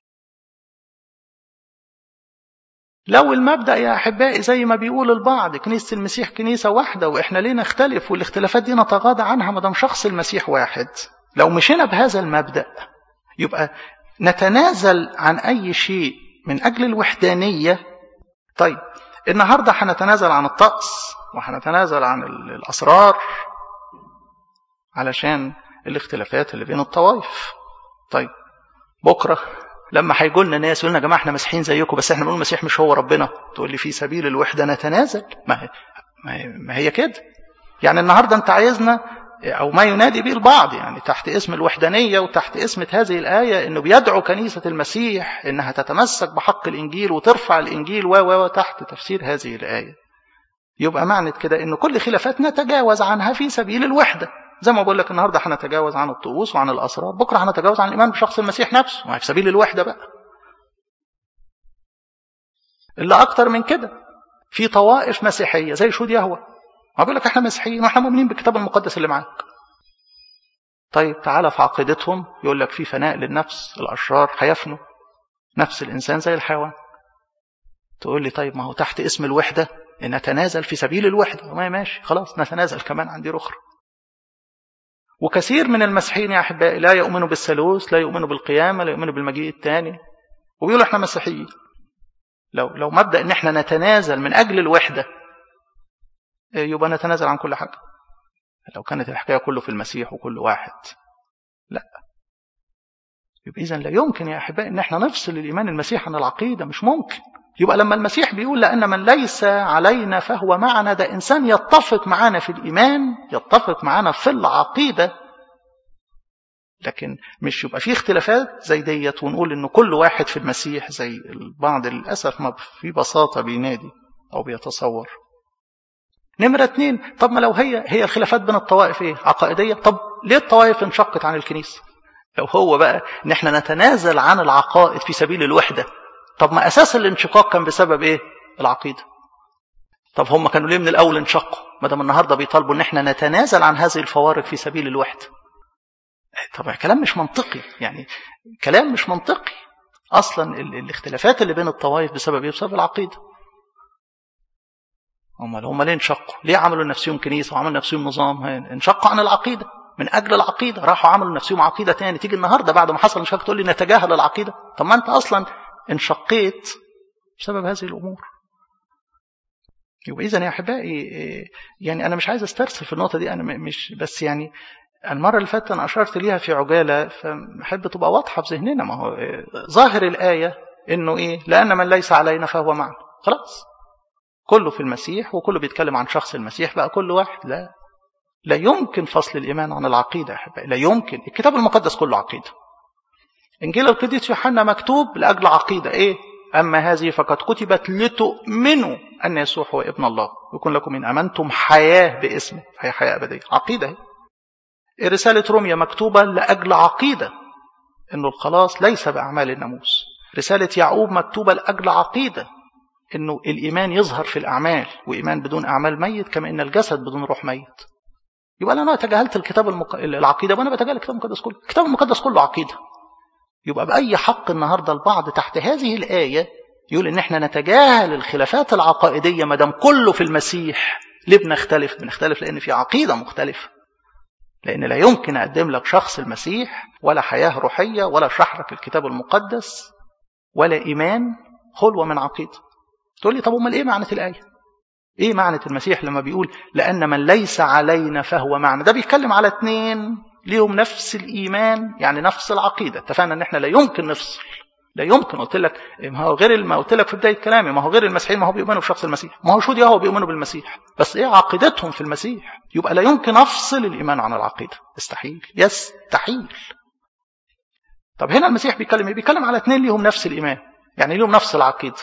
لو المبدأ يا أحبائي زي ما بيقول البعض كنيسة المسيح كنيسة واحدة وإحنا ليه نختلف والاختلافات دي نتغاضى عنها ما دام شخص المسيح واحد لو مشينا بهذا المبدأ يبقى نتنازل عن أي شيء من أجل الوحدانية طيب النهاردة هنتنازل عن الطقس وهنتنازل عن الأسرار علشان الاختلافات اللي بين الطوائف طيب بكرة لما هيجوا لنا ناس يقول لنا يا جماعه احنا مسيحيين زيكم بس احنا بنقول المسيح مش هو ربنا تقول لي في سبيل الوحده نتنازل ما هي, ما هي كده يعني النهارده انت عايزنا او ما ينادي به البعض يعني تحت اسم الوحدانيه وتحت اسم هذه الايه انه بيدعو كنيسه المسيح انها تتمسك بحق الانجيل وترفع الانجيل و و تحت تفسير هذه الايه يبقى معنى كده ان كل خلافات نتجاوز عنها في سبيل الوحده زي ما بقول لك النهارده هنتجاوز عن الطقوس وعن الاسرار بكره هنتجاوز عن الايمان بشخص المسيح نفسه ما في سبيل الوحده بقى اللي اكتر من كده في طوائف مسيحيه زي شهود يهوه ما بقول لك احنا مسيحيين واحنا مؤمنين بالكتاب المقدس اللي معاك طيب تعالى في عقيدتهم يقول لك في فناء للنفس الاشرار هيفنوا نفس الانسان زي الحيوان تقول لي طيب ما هو تحت اسم الوحده نتنازل في سبيل الوحده ما ماشي خلاص نتنازل كمان عن دي اخرى وكثير من المسيحيين يا احبائي لا يؤمنوا بالثالوث لا يؤمنوا بالقيامه لا يؤمنوا بالمجيء الثاني وبيقولوا احنا مسيحيين لو لو مبدا ان احنا نتنازل من اجل الوحده يبقى نتنازل عن كل حاجه لو كانت الحكايه كله في المسيح وكل واحد لا يبقى اذا لا يمكن يا احبائي ان احنا نفصل الايمان المسيح عن العقيده مش ممكن يبقى لما المسيح بيقول لأن من ليس علينا فهو معنا ده إنسان يتفق معنا في الإيمان يتفق معنا في العقيدة لكن مش يبقى في اختلافات زي ديت ونقول إن كل واحد في المسيح زي البعض للأسف ما في بساطة بينادي أو بيتصور نمرة اتنين طب ما لو هي هي الخلافات بين الطوائف ايه عقائدية طب ليه الطوائف انشقت عن الكنيسة لو هو بقى ان احنا نتنازل عن العقائد في سبيل الوحدة طب ما اساس الانشقاق كان بسبب ايه العقيده طب هم كانوا ليه من الاول انشقوا ما دام النهارده بيطالبوا ان احنا نتنازل عن هذه الفوارق في سبيل الوحده طبعا كلام مش منطقي يعني كلام مش منطقي اصلا الاختلافات اللي بين الطوائف بسبب ايه بسبب العقيده هم هم ليه انشقوا ليه عملوا لنفسهم كنيسه وعملوا لنفسهم نظام انشقوا عن العقيده من اجل العقيده راحوا عملوا لنفسهم عقيده تاني تيجي النهارده بعد ما حصل انشقاق تقول لي نتجاهل العقيده طب ما انت اصلا انشقيت بسبب هذه الامور يبقى اذا يا احبائي يعني انا مش عايز استرسل في النقطه دي انا مش بس يعني المره اللي فاتت انا اشرت ليها في عجاله فاحب تبقى واضحه في ذهننا ما هو ظاهر الايه انه ايه لان من ليس علينا فهو معنا خلاص كله في المسيح وكله بيتكلم عن شخص المسيح بقى كل واحد لا لا يمكن فصل الايمان عن العقيده يا احبائي لا يمكن الكتاب المقدس كله عقيده إنجيل القديس يوحنا مكتوب لأجل عقيدة إيه؟ أما هذه فقد كتبت لتؤمنوا أن يسوع هو ابن الله يكون لكم إن أمنتم حياة باسمه هي حياة أبدية عقيدة هي رسالة روميا مكتوبة لأجل عقيدة إنه الخلاص ليس بأعمال الناموس رسالة يعقوب مكتوبة لأجل عقيدة إنه الإيمان يظهر في الأعمال وإيمان بدون أعمال ميت كما إن الجسد بدون روح ميت يبقى أنا تجاهلت الكتاب المق... العقيدة وأنا بتجاهل الكتاب المقدس كله الكتاب المقدس كله عقيدة يبقى بأي حق النهاردة البعض تحت هذه الآية يقول إن احنا نتجاهل الخلافات العقائدية ما دام كله في المسيح ليه بنختلف؟ بنختلف لأن في عقيدة مختلفة لأن لا يمكن أقدم لك شخص المسيح ولا حياة روحية ولا أشرح لك الكتاب المقدس ولا إيمان خلوة من عقيدة تقول لي طب أمال إيه معنى الآية؟ إيه معنى المسيح لما بيقول لأن من ليس علينا فهو معنا ده بيتكلم على اتنين ليهم نفس الإيمان يعني نفس العقيدة اتفقنا ان احنا لا يمكن نفصل لا يمكن قلت لك ما هو غير ما قلت لك في بدايه كلامي ما هو غير المسيحيين ما هو بيؤمنوا بشخص المسيح ما هو شو هو بيؤمنوا بالمسيح بس ايه عقيدتهم في المسيح يبقى لا يمكن افصل الايمان عن العقيده استحيل يستحيل طب هنا المسيح بيتكلم ايه بيتكلم على اثنين ليهم نفس الايمان يعني ليهم نفس العقيده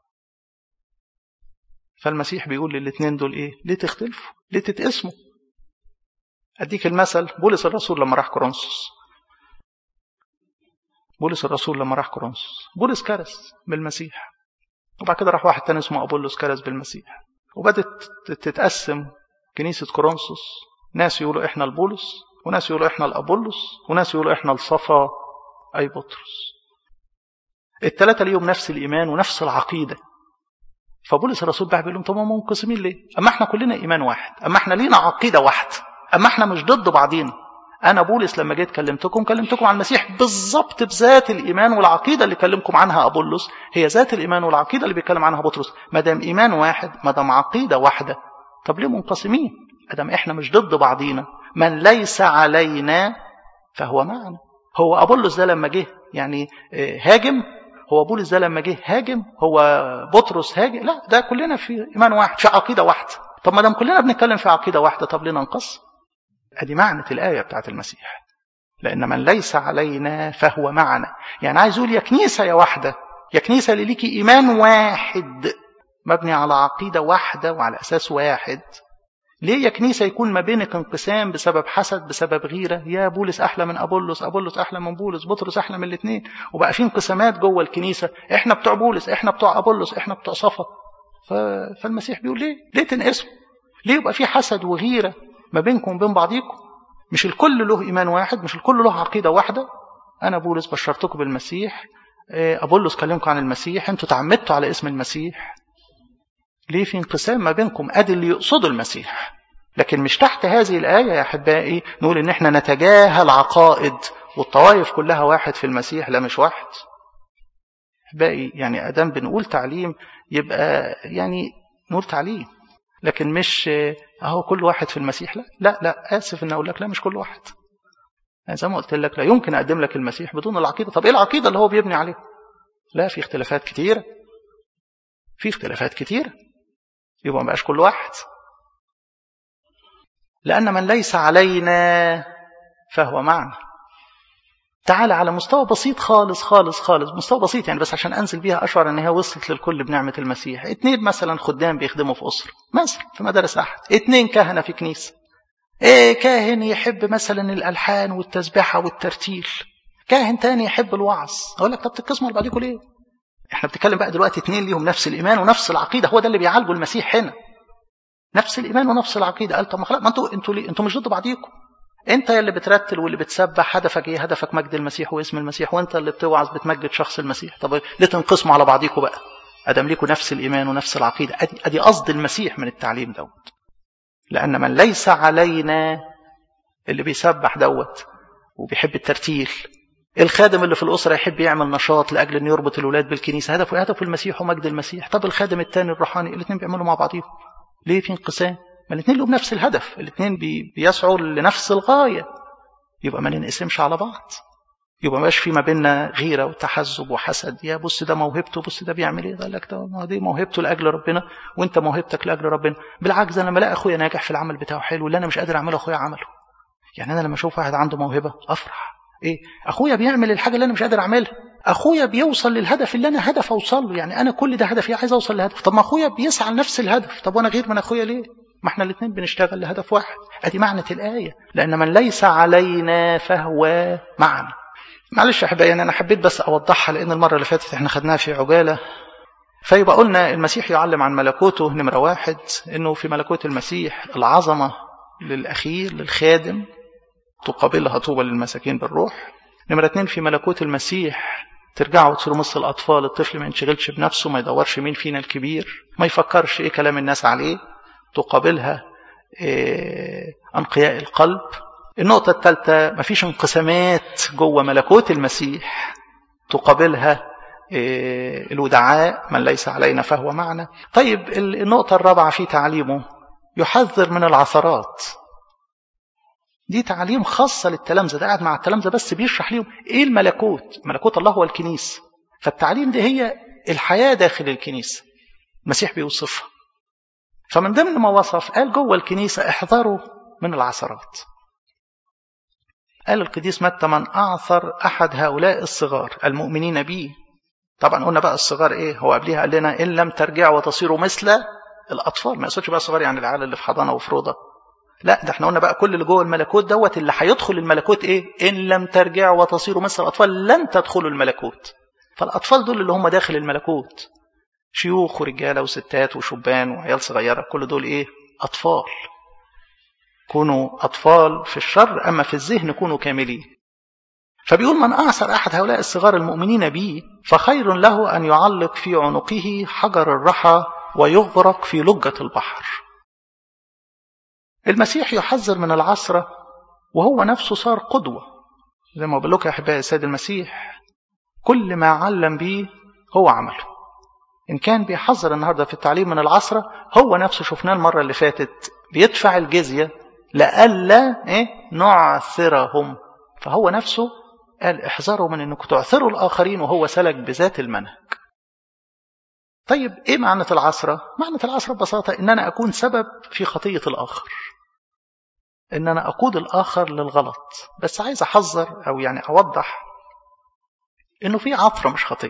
فالمسيح بيقول للاثنين دول ايه ليه تختلفوا ليه تتقسموا اديك المثل بولس الرسول لما راح كورنثوس بولس الرسول لما راح كورنثوس بولس كرس بالمسيح وبعد كده راح واحد تاني اسمه ابولس كرس بالمسيح وبدت تتقسم كنيسه كورنثوس ناس يقولوا احنا لبولس وناس يقولوا احنا لابولس وناس يقولوا احنا لصفا اي بطرس الثلاثه ليهم نفس الايمان ونفس العقيده فبولس الرسول بقى بيقول لهم طب منقسمين ليه؟ اما احنا كلنا ايمان واحد، اما احنا لينا عقيده واحده، اما احنا مش ضد بعضينا. انا بولس لما جيت كلمتكم كلمتكم عن المسيح بالظبط بذات الايمان والعقيده اللي كلمكم عنها ابولس هي ذات الايمان والعقيده اللي بيتكلم عنها بطرس، ما دام ايمان واحد، ما دام عقيده واحده، طب ليه منقسمين؟ ما دام احنا مش ضد بعضينا، من ليس علينا فهو معنا. هو ابولس ده لما جه يعني هاجم هو بولس ده لما جه هاجم هو بطرس هاجم لا ده كلنا في ايمان واحد في عقيده واحده طب ما دام كلنا بنتكلم في عقيده واحده طب ليه ننقص ادي معنى الايه بتاعت المسيح لان من ليس علينا فهو معنا يعني عايز يقول يا كنيسه يا واحده يا كنيسه اللي ليكي ايمان واحد مبني على عقيده واحده وعلى اساس واحد ليه يا كنيسة يكون ما بينك انقسام بسبب حسد بسبب غيرة يا بولس أحلى من أبولس أبولس أحلى من بولس بطرس أحلى من الاثنين وبقى في انقسامات جوه الكنيسة إحنا بتوع بولس إحنا بتوع أبولس إحنا بتوع صفا ف... فالمسيح بيقول ليه ليه تنقسموا ليه يبقى في حسد وغيرة ما بينكم وبين بعضيكم مش الكل له إيمان واحد مش الكل له عقيدة واحدة أنا بولس بشرتكم بالمسيح أبولس كلمكم عن المسيح أنتوا تعمدتوا على اسم المسيح ليه في انقسام ما بينكم ادي اللي يقصده المسيح لكن مش تحت هذه الآية يا أحبائي نقول إن إحنا نتجاهل العقائد والطوائف كلها واحد في المسيح لا مش واحد أحبائي يعني أدام بنقول تعليم يبقى يعني نقول تعليم لكن مش أهو كل واحد في المسيح لا لا لا آسف إن أقول لك لا مش كل واحد يعني زي ما قلت لك لا يمكن أقدم لك المسيح بدون العقيدة طب إيه العقيدة اللي هو بيبني عليها لا في اختلافات كتيرة في اختلافات كتيرة يبقى ما بقاش كل واحد لأن من ليس علينا فهو معنا تعالى على مستوى بسيط خالص خالص خالص مستوى بسيط يعني بس عشان أنزل بيها أشعر أن هي وصلت للكل بنعمة المسيح اتنين مثلا خدام بيخدموا في أسرة مثلا في مدارس أحد اتنين كهنة في كنيسة ايه كاهن يحب مثلا الألحان والتسبيحة والترتيل كاهن تاني يحب الوعظ أقول لك طب تتقسموا لبعضكم ليه احنا بنتكلم بقى دلوقتي اتنين ليهم نفس الإيمان ونفس العقيدة هو ده اللي بيعالجه المسيح هنا نفس الايمان ونفس العقيده قال طب ما خلاص ما انتوا انتوا ليه انتوا مش ضد بعضيكم انت اللي بترتل واللي بتسبح هدفك ايه هدفك مجد المسيح واسم المسيح وانت اللي بتوعظ بتمجد شخص المسيح طب ليه تنقسموا على بعضيكم بقى ادم ليكم نفس الايمان ونفس العقيده ادي ادي قصد المسيح من التعليم دوت لان من ليس علينا اللي بيسبح دوت وبيحب الترتيل الخادم اللي في الأسرة يحب يعمل نشاط لأجل أن يربط الأولاد بالكنيسة هدفه هدفه المسيح ومجد المسيح طب الخادم الثاني الروحاني الاثنين بيعملوا مع بعضهم ليه في انقسام ما الاثنين لهم نفس الهدف الاثنين بي بيسعوا لنفس الغاية يبقى ما ننقسمش على بعض يبقى ماش في ما بيننا غيرة وتحزب وحسد يا بص ده موهبته بص ده بيعمل ايه قال لك ده دي موهبته لاجل ربنا وانت موهبتك لاجل ربنا بالعكس انا لما الاقي اخويا ناجح في العمل بتاعه حلو اللي انا مش قادر اعمله اخويا عمله يعني انا لما اشوف واحد عنده موهبه افرح ايه اخويا بيعمل الحاجه اللي انا مش قادر اعملها اخويا بيوصل للهدف اللي انا هدف اوصل له يعني انا كل ده هدفي عايز اوصل لهدف طب ما اخويا بيسعى لنفس الهدف طب وانا غير من اخويا ليه ما احنا الاثنين بنشتغل لهدف واحد ادي معنى الايه لان من ليس علينا فهو معنا معلش يا احبائي انا حبيت بس اوضحها لان المره اللي فاتت احنا خدناها في عجاله فيبقى قلنا المسيح يعلم عن ملكوته نمره واحد انه في ملكوت المسيح العظمه للاخير للخادم تقابلها طوبى للمساكين بالروح نمرة اتنين في ملكوت المسيح ترجعوا تصيروا مثل الأطفال الطفل ما ينشغلش بنفسه ما يدورش مين فينا الكبير ما يفكرش إيه كلام الناس عليه تقابلها إيه أنقياء القلب النقطة الثالثة ما فيش انقسامات جوه ملكوت المسيح تقابلها إيه الودعاء من ليس علينا فهو معنا طيب النقطة الرابعة في تعليمه يحذر من العثرات دي تعليم خاصة للتلامذة ده قاعد مع التلامذة بس بيشرح لهم ايه الملكوت ملكوت الله هو الكنيسة فالتعليم دي هي الحياة داخل الكنيسة المسيح بيوصفها فمن ضمن ما وصف قال جوه الكنيسة احذروا من العثرات قال القديس متى من أعثر أحد هؤلاء الصغار المؤمنين بي طبعا قلنا بقى الصغار إيه هو قبليها قال لنا إن لم ترجعوا وتصيروا مثل الأطفال ما يقصدش بقى صغار يعني العيال اللي في حضانة وفروضة لا ده احنا قلنا بقى كل اللي جوه الملكوت دوت اللي هيدخل الملكوت ايه ان لم ترجعوا وتصيروا مثل الاطفال لن تدخلوا الملكوت فالاطفال دول اللي هم داخل الملكوت شيوخ ورجاله وستات وشبان وعيال صغيره كل دول ايه اطفال كونوا اطفال في الشر اما في الذهن كونوا كاملين فبيقول من اعثر احد هؤلاء الصغار المؤمنين بي فخير له ان يعلق في عنقه حجر الرحى ويغرق في لجه البحر المسيح يحذر من العصرة وهو نفسه صار قدوة زي ما بقول لكم يا أحبائي السيد المسيح كل ما علم به هو عمله إن كان بيحذر النهاردة في التعليم من العصرة هو نفسه شفناه المرة اللي فاتت بيدفع الجزية لألا إيه نعثرهم فهو نفسه قال احذروا من انكم تعثروا الآخرين وهو سلك بذات المنهج طيب ايه معنى العصرة؟ معنى العصرة ببساطة ان انا اكون سبب في خطية الاخر ان انا اقود الاخر للغلط بس عايز احذر او يعني اوضح انه في عثرة مش خطية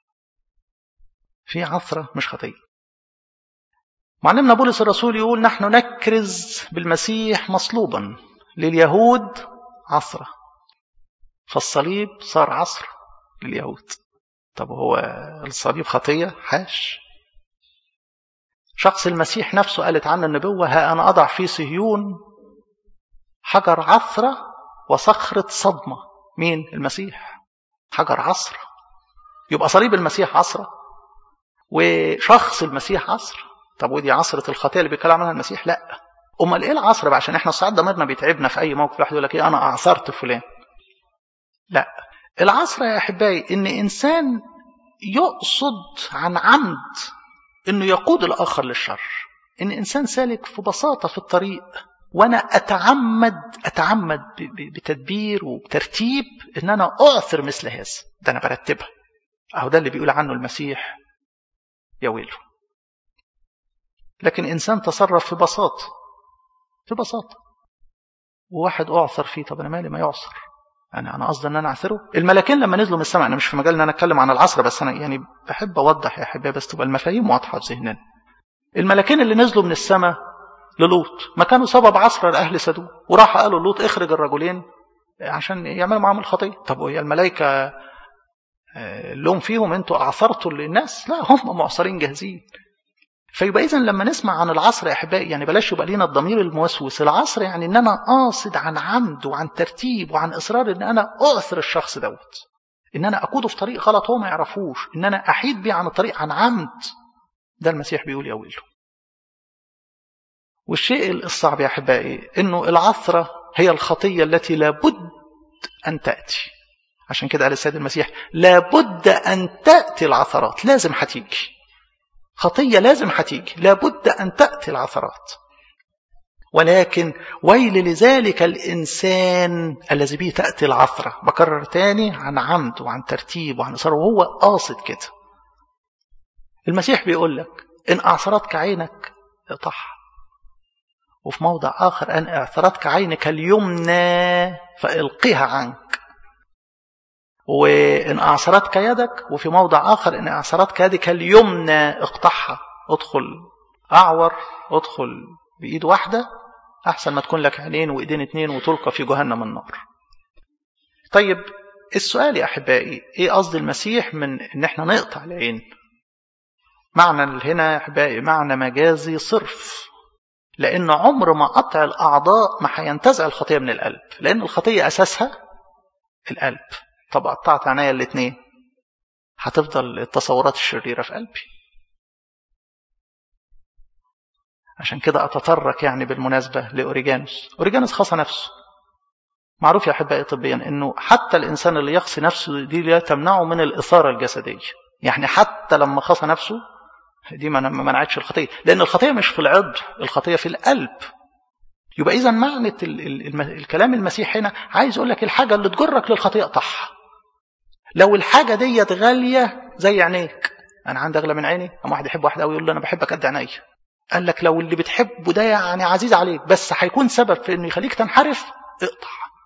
في عثرة مش خطية معلمنا بولس الرسول يقول نحن نكرز بالمسيح مصلوبا لليهود عثرة فالصليب صار عصر لليهود طب هو الصليب خطية حاش شخص المسيح نفسه قالت عنه النبوة ها أنا أضع في صهيون حجر عثرة وصخرة صدمة مين المسيح حجر عصرة يبقى صليب المسيح عصرة وشخص المسيح عصر طب ودي عصرة الخطية اللي بيتكلم عنها المسيح لا امال ايه العصر بقى عشان احنا ساعات ضميرنا بيتعبنا في اي موقف واحد يقول لك ايه انا اعصرت فلان لا العصر يا احبائي ان انسان يقصد عن عمد انه يقود الاخر للشر ان انسان سالك في بساطه في الطريق وانا اتعمد اتعمد بتدبير وبترتيب ان انا اعثر مثل هذا ده انا برتبها اهو ده اللي بيقول عنه المسيح يا ويله لكن انسان تصرف في بساطه في بساطه وواحد اعثر فيه طب انا مالي ما يعثر انا انا قصدي ان انا اعثره الملكين لما نزلوا من السماء انا مش في مجال ان انا اتكلم عن العصر بس انا يعني بحب اوضح يا احبائي بس تبقى المفاهيم واضحه في ذهننا الملكين اللي نزلوا من السماء للوط ما كانوا سبب عصر لاهل سدوم وراح قالوا لوط اخرج الرجلين عشان يعملوا معاهم الخطيه طب وهي الملائكه اللوم فيهم انتوا اعثرتوا للناس لا هم معصرين جاهزين فيبقى اذا لما نسمع عن العصر يا احبائي يعني بلاش يبقى لينا الضمير الموسوس العصر يعني ان انا قاصد عن عمد وعن ترتيب وعن اصرار ان انا اعثر الشخص دوت ان انا اقوده في طريق غلط هو ما يعرفوش ان انا احيد بيه عن الطريق عن عمد ده المسيح بيقول يا ويله والشيء الصعب يا احبائي انه العثره هي الخطيه التي لابد ان تاتي عشان كده قال السيد المسيح لابد ان تاتي العثرات لازم هتيجي خطيه لازم هتيجي لابد ان تاتي العثرات ولكن ويل لذلك الانسان الذي به تاتي العثره بكرر تاني عن عمد وعن ترتيب وعن اصرار وهو قاصد كده المسيح بيقول لك ان اعثرتك عينك اقطعها وفي موضع آخر أن اعثرتك عينك اليمنى فالقها عنك وإن أعصرتك يدك وفي موضع آخر إن أعصرتك يدك اليمنى اقطعها ادخل أعور ادخل بإيد واحدة أحسن ما تكون لك عينين وإيدين اتنين وتلقى في جهنم النار طيب السؤال يا أحبائي إيه قصد المسيح من إن إحنا نقطع العين معنى هنا يا أحبائي معنى مجازي صرف لأن عمر ما قطع الأعضاء ما هينتزع الخطية من القلب لأن الخطية أساسها القلب طب قطعت عينيا الاثنين هتفضل التصورات الشريرة في قلبي عشان كده أتطرق يعني بالمناسبة لأوريجانوس أوريجانوس خصى نفسه معروف يا أحبائي طبيا أنه حتى الإنسان اللي يخصي نفسه دي لا تمنعه من الإثارة الجسدية يعني حتى لما خصى نفسه دي ما منعتش الخطية لأن الخطية مش في العضو الخطية في القلب يبقى إذا معنى ال ال ال الكلام المسيح هنا عايز يقول لك الحاجة اللي تجرك للخطية قطعها لو الحاجة ديت غالية زي عينيك أنا عندي أغلى من عيني أما واحد يحب واحد قوي يقول له أنا بحبك قد عيني قال لك لو اللي بتحبه ده يعني عزيز عليك بس هيكون سبب في إنه يخليك تنحرف اقطع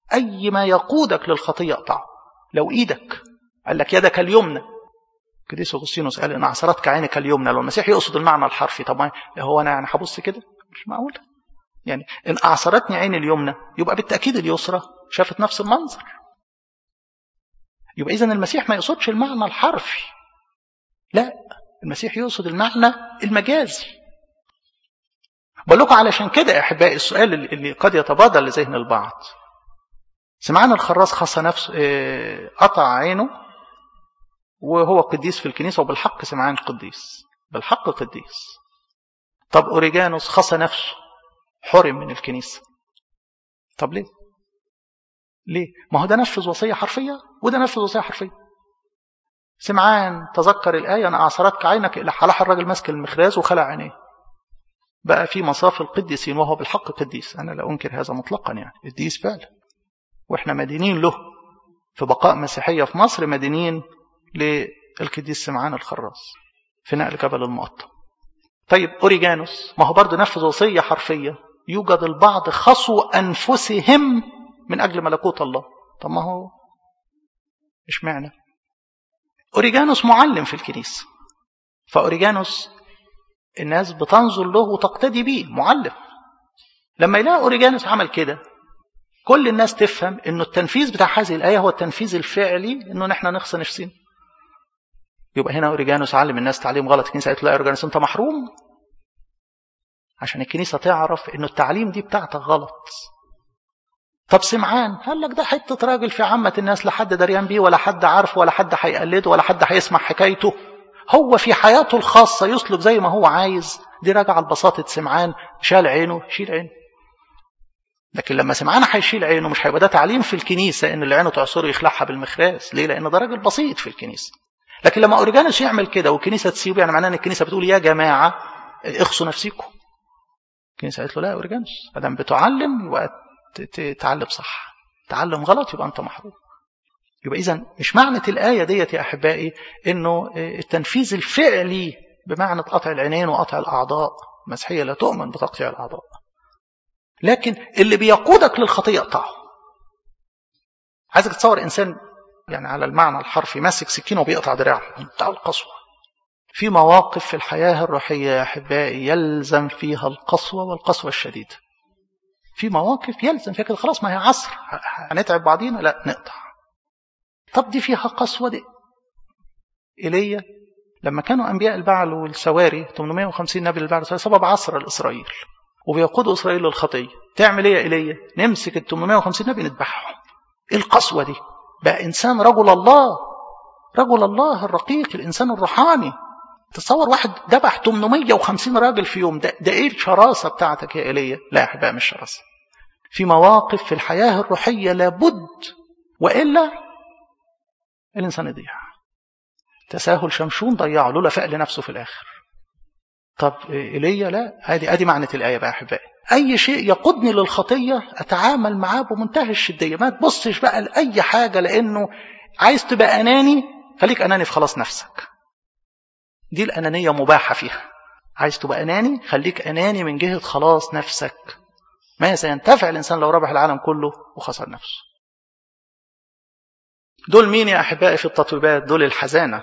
أي ما يقودك للخطية اقطعه لو إيدك قال لك يدك اليمنى قديس أغسطينوس قال إن أعصرتك عينك اليمنى لو المسيح يقصد المعنى الحرفي طب هو أنا يعني هبص كده مش معقول يعني إن أعصرتني عيني اليمنى يبقى بالتأكيد اليسرى شافت نفس المنظر يبقى إذا المسيح ما يقصدش المعنى الحرفي لا المسيح يقصد المعنى المجازي بقول لكم علشان كده يا احبائي السؤال اللي قد يتبادر لذهن البعض سمعان الخراس خص نفسه قطع عينه وهو قديس في الكنيسة وبالحق سمعان قديس بالحق قديس طب أوريجانوس خص نفسه حرم من الكنيسة طب ليه ليه ما هو ده نفذ وصية حرفية وده نفذ وصية حرفية سمعان تذكر الآية أنا أعصرتك عينك إلى حلح الراجل ماسك المخراز وخلع عينيه بقى في مصاف القديسين وهو بالحق قديس أنا لا أنكر هذا مطلقا يعني قديس فعلا وإحنا مدينين له في بقاء مسيحية في مصر مدينين للقديس سمعان الخراس في نقل جبل المقطم طيب أوريجانوس ما هو برضه نفذ وصية حرفية يوجد البعض خصوا أنفسهم من أجل ملكوت الله طب ما هو مش معنى أوريجانوس معلم في الكنيسة فأوريجانوس الناس بتنظر له وتقتدي به معلم لما يلاقي أوريجانوس عمل كده كل الناس تفهم انه التنفيذ بتاع هذه الآية هو التنفيذ الفعلي انه نحن نخصى نفسنا يبقى هنا أوريجانوس علم الناس تعليم غلط الكنيسة قالت له لا أوريجانوس أنت محروم عشان الكنيسة تعرف انه التعليم دي بتاعتك غلط طب سمعان قال لك ده حتة راجل في عامة الناس لا حد دريان بيه ولا حد عارفه ولا حد هيقلده ولا حد هيسمع حكايته هو في حياته الخاصة يسلك زي ما هو عايز دي راجعة لبساطة سمعان شال عينه شيل عينه لكن لما سمعان هيشيل عينه مش هيبقى ده تعليم في الكنيسة ان اللي عينه تعصره يخلعها بالمخراس ليه لان ده راجل بسيط في الكنيسة لكن لما اوريجانوس يعمل كده والكنيسة تسيبه يعني معناه ان الكنيسة بتقول يا جماعة اخصوا نفسيكم الكنيسة قالت له لا يا اوريجانوس ما دام بتعلم يبقى تتعلم صح تعلم غلط يبقى انت محروم يبقى اذا مش معنى الآية ديت يا أحبائي انه التنفيذ الفعلي بمعنى قطع العينين وقطع الأعضاء المسيحية لا تؤمن بتقطيع الأعضاء لكن اللي بيقودك للخطية اقطعه عايزك تصور إنسان يعني على المعنى الحرفي ماسك سكينه وبيقطع دراعه بتاع القسوة في مواقف في الحياة الروحية يا أحبائي يلزم فيها القسوة والقسوة الشديدة في مواقف يلزم فيها كده خلاص ما هي عصر هنتعب بعضينا لا نقطع طب دي فيها قسوة دي إيليا لما كانوا أنبياء البعل والسواري 850 نبي البعل سبب عصر لإسرائيل وبيقودوا إسرائيل للخطية تعمل إيه يا إيليا نمسك ال 850 نبي نذبحهم إيه القسوة دي بقى إنسان رجل الله رجل الله الرقيق الإنسان الروحاني تصور واحد ذبح 850 راجل في يوم ده, ده إيه الشراسة بتاعتك يا إيليا لا يا أحبائي مش شراسة في مواقف في الحياة الروحية لابد وإلا الإنسان يضيع تساهل شمشون ضيعه لولا فعل نفسه في الآخر طب إيليا لا ادي ادي معنى الآية بقى أحبائي أي شيء يقودني للخطية أتعامل معاه بمنتهى الشدية ما تبصش بقى لأي حاجة لأنه عايز تبقى أناني خليك أناني في خلاص نفسك دي الأنانية مباحة فيها عايز تبقى أناني خليك أناني من جهة خلاص نفسك ما سينتفع الإنسان لو ربح العالم كله وخسر نفسه دول مين يا أحبائي في التطويبات دول الحزانة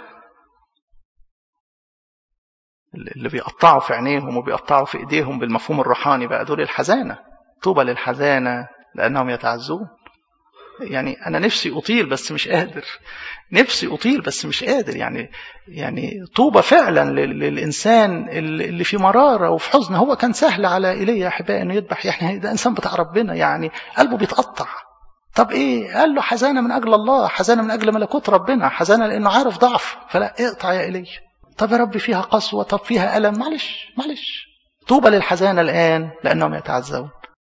اللي بيقطعوا في عينيهم وبيقطعوا في ايديهم بالمفهوم الروحاني بقى دول الحزانه طوبى للحزانه لانهم يتعزون يعني انا نفسي اطيل بس مش قادر نفسي اطيل بس مش قادر يعني يعني طوبى فعلا للانسان اللي في مراره وفي حزن هو كان سهل على ايليا يا احبائي انه يذبح يعني ده انسان بتاع ربنا يعني قلبه بيتقطع طب ايه قال له حزانه من اجل الله حزانه من اجل ملكوت ربنا حزانه لانه عارف ضعف فلا اقطع يا ايليا طب يا رب فيها قسوة طب فيها ألم معلش معلش طوبى للحزانة الآن لأنهم يتعزون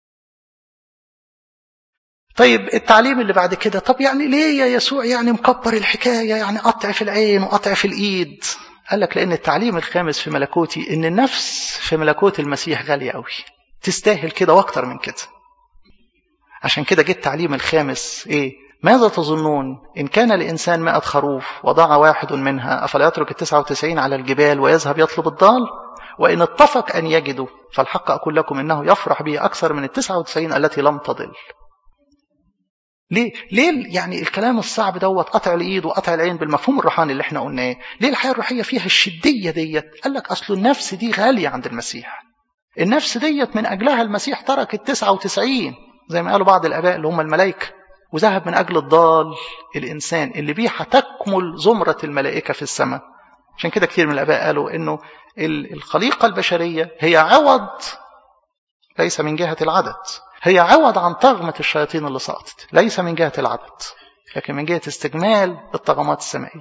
طيب التعليم اللي بعد كده طب يعني ليه يا يسوع يعني مكبر الحكاية يعني قطع في العين وقطع في الإيد قال لك لأن التعليم الخامس في ملكوتي إن النفس في ملكوت المسيح غالية قوي تستاهل كده وأكتر من كده عشان كده جه التعليم الخامس إيه ماذا تظنون إن كان لإنسان مائة خروف وضاع واحد منها أفلا يترك التسعة وتسعين على الجبال ويذهب يطلب الضال وإن اتفق أن يجدوا فالحق أقول لكم إنه يفرح به أكثر من التسعة وتسعين التي لم تضل ليه ليه يعني الكلام الصعب دوت قطع الايد وقطع العين بالمفهوم الروحاني اللي احنا قلناه ليه الحياه الروحيه فيها الشديه ديت قال لك اصل النفس دي غاليه عند المسيح النفس ديت من اجلها المسيح ترك ال 99 زي ما قالوا بعض الاباء اللي هم الملائكه وذهب من اجل الضال الانسان اللي بيه هتكمل زمره الملائكه في السماء عشان كده كتير من الاباء قالوا انه الخليقه البشريه هي عوض ليس من جهه العدد هي عوض عن طغمة الشياطين اللي سقطت ليس من جهة العدد لكن من جهة استجمال الطغمات السمائية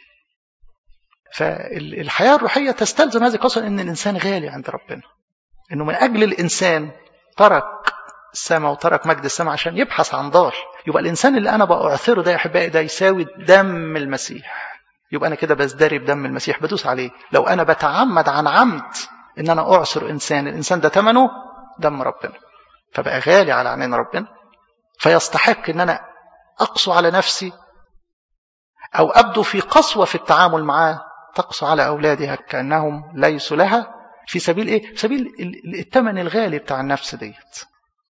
فالحياة الروحية تستلزم هذه القصة أن الإنسان غالي عند ربنا أنه من أجل الإنسان ترك السماء وترك مجد السماء عشان يبحث عن دار يبقى الإنسان اللي أنا بأعثره ده يا أحبائي ده يساوي دم المسيح يبقى أنا كده بزدري بدم المسيح بدوس عليه لو أنا بتعمد عن عمد إن أنا أعثر إنسان الإنسان ده ثمنه دم ربنا فبقى غالي على عينين ربنا فيستحق ان انا اقسو على نفسي او ابدو في قسوه في التعامل معاه تقسو على اولادها كانهم ليسوا لها في سبيل ايه؟ في سبيل الثمن الغالي بتاع النفس ديت.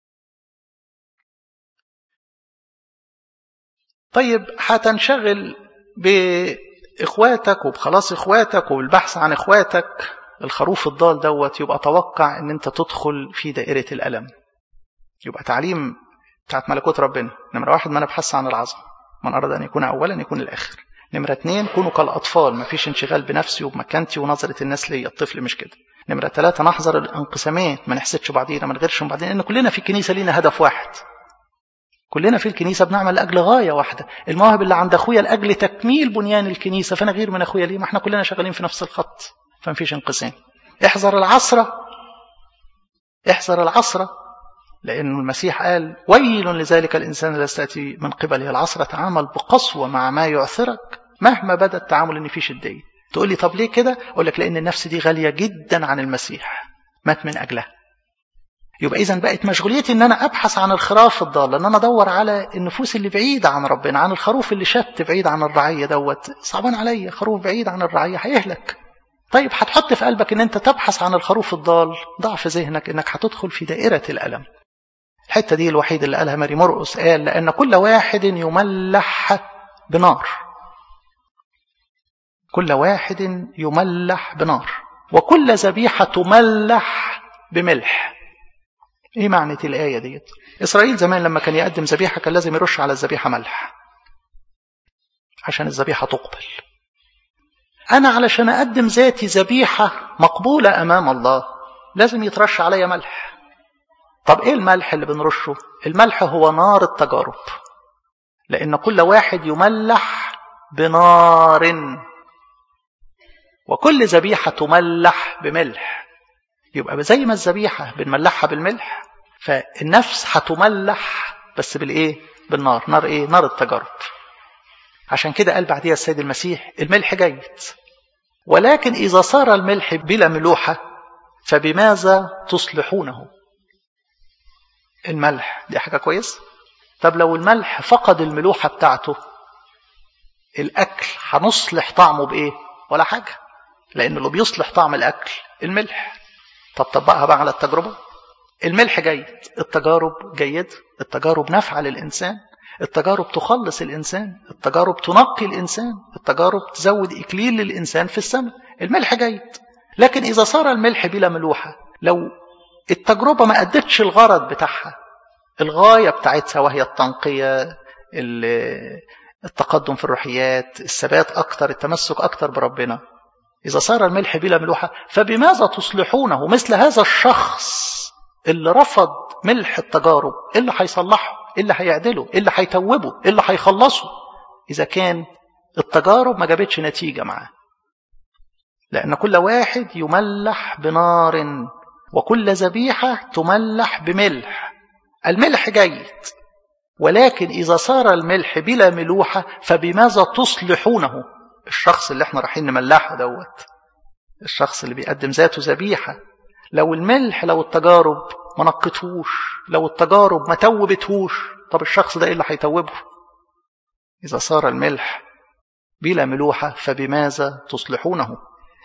طيب هتنشغل باخواتك وبخلاص اخواتك وبالبحث عن اخواتك الخروف الضال دوت يبقى توقع ان انت تدخل في دائره الالم. يبقى تعليم بتاعت ملكوت ربنا نمرة واحد ما نبحث عن العظمة من أراد أن يكون أولا يكون الآخر نمرة اتنين كونوا كالأطفال ما فيش انشغال بنفسي وبمكانتي ونظرة الناس ليا الطفل مش كده نمرة ثلاثة نحذر الانقسامات ما نحسدش بعضينا ما نغيرش من بعضينا لأن كلنا في الكنيسة لينا هدف واحد كلنا في الكنيسة بنعمل لأجل غاية واحدة المواهب اللي عند أخويا لأجل تكميل بنيان الكنيسة فأنا غير من أخويا ليه ما احنا كلنا شغالين في نفس الخط فما فيش انقسام احذر العصرة احذر العصرة لأن المسيح قال ويل لذلك الإنسان الذي تأتي من قبله العصر تعامل بقسوة مع ما يعثرك مهما بدا التعامل إن فيه شدية تقول لي طب ليه كده أقول لك لأن النفس دي غالية جدا عن المسيح مات من أجلها يبقى إذا بقت مشغوليتي إن أنا أبحث عن الخراف الضالة إن أنا أدور على النفوس اللي بعيدة عن ربنا عن الخروف اللي شت بعيد عن الرعية دوت صعبان عليا خروف بعيد عن الرعية هيهلك طيب هتحط في قلبك إن أنت تبحث عن الخروف الضال ضع في ذهنك إنك هتدخل في دائرة الألم الحتة دي الوحيدة اللي قالها ماري مرقس قال لأن كل واحد يملح بنار كل واحد يملح بنار وكل ذبيحة تملح بملح ايه معنى الآية ديت إسرائيل زمان لما كان يقدم ذبيحة كان لازم يرش على الذبيحة ملح عشان الذبيحة تقبل أنا علشان أقدم ذاتي ذبيحة مقبولة أمام الله لازم يترش عليا ملح طب ايه الملح اللي بنرشه الملح هو نار التجارب لان كل واحد يملح بنار وكل ذبيحه تملح بملح يبقى زي ما الذبيحه بنملحها بالملح فالنفس هتملح بس بالايه بالنار نار ايه نار التجارب عشان كده قال بعديها السيد المسيح الملح جيد ولكن اذا صار الملح بلا ملوحه فبماذا تصلحونه الملح دي حاجة كويس طب لو الملح فقد الملوحة بتاعته الأكل هنصلح طعمه بإيه ولا حاجة لأن اللي بيصلح طعم الأكل الملح طب طبقها بقى على التجربة الملح جيد التجارب جيد التجارب نافعة للإنسان التجارب تخلص الإنسان التجارب تنقي الإنسان التجارب تزود إكليل للإنسان في السماء الملح جيد لكن إذا صار الملح بلا ملوحة لو التجربة ما أدتش الغرض بتاعها الغاية بتاعتها وهي التنقية التقدم في الروحيات الثبات أكتر التمسك أكتر بربنا إذا صار الملح بلا ملوحة فبماذا تصلحونه مثل هذا الشخص اللي رفض ملح التجارب اللي هيصلحه اللي هيعدله اللي هيتوبه اللي هيخلصه إذا كان التجارب ما جابتش نتيجة معاه لأن كل واحد يملح بنار وكل ذبيحة تملح بملح الملح جيد ولكن إذا صار الملح بلا ملوحة فبماذا تصلحونه الشخص اللي احنا رايحين نملحه دوت الشخص اللي بيقدم ذاته ذبيحة لو الملح لو التجارب ما نقتهوش لو التجارب ما توبتهوش طب الشخص ده ايه اللي هيتوبه إذا صار الملح بلا ملوحة فبماذا تصلحونه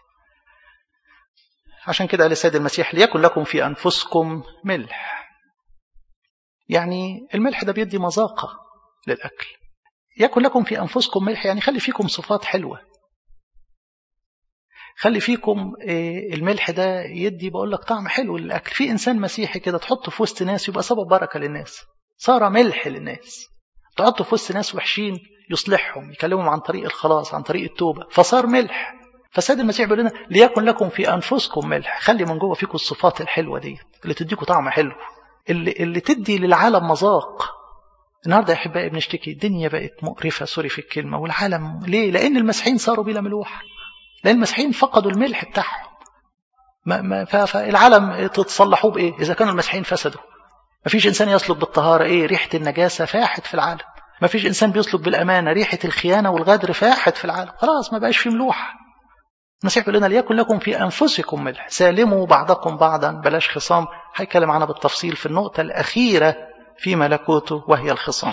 عشان كده قال السيد المسيح ليكن لكم في أنفسكم ملح يعني الملح ده بيدي مذاقة للأكل يكن لكم في أنفسكم ملح يعني خلي فيكم صفات حلوة خلي فيكم الملح ده يدي بقول لك طعم حلو للأكل في إنسان مسيحي كده تحطه في وسط ناس يبقى سبب بركة للناس صار ملح للناس تحطه في وسط ناس وحشين يصلحهم يكلمهم عن طريق الخلاص عن طريق التوبة فصار ملح فسيد المسيح بيقول لنا ليكن لكم في أنفسكم ملح خلي من جوه فيكم الصفات الحلوة دي اللي تديكم طعم حلو اللي, اللي تدي للعالم مذاق النهارده يا احبائي بنشتكي الدنيا بقت مقرفه سوري في الكلمه والعالم ليه؟ لان المسيحيين صاروا بلا ملوحه لان المسيحيين فقدوا الملح بتاعهم ما ما فالعالم تتصلحوه بايه؟ اذا كانوا المسيحيين فسدوا ما فيش انسان يسلك بالطهاره ايه؟ ريحه النجاسه فاحت في العالم ما فيش انسان بيسلك بالامانه ريحه الخيانه والغدر فاحت في العالم خلاص ما بقاش في ملوحه المسيح بيقول لنا ليكن لكم في انفسكم ملح سالموا بعضكم بعضا بلاش خصام هيكلم عنها بالتفصيل في النقطه الاخيره في ملكوته وهي الخصام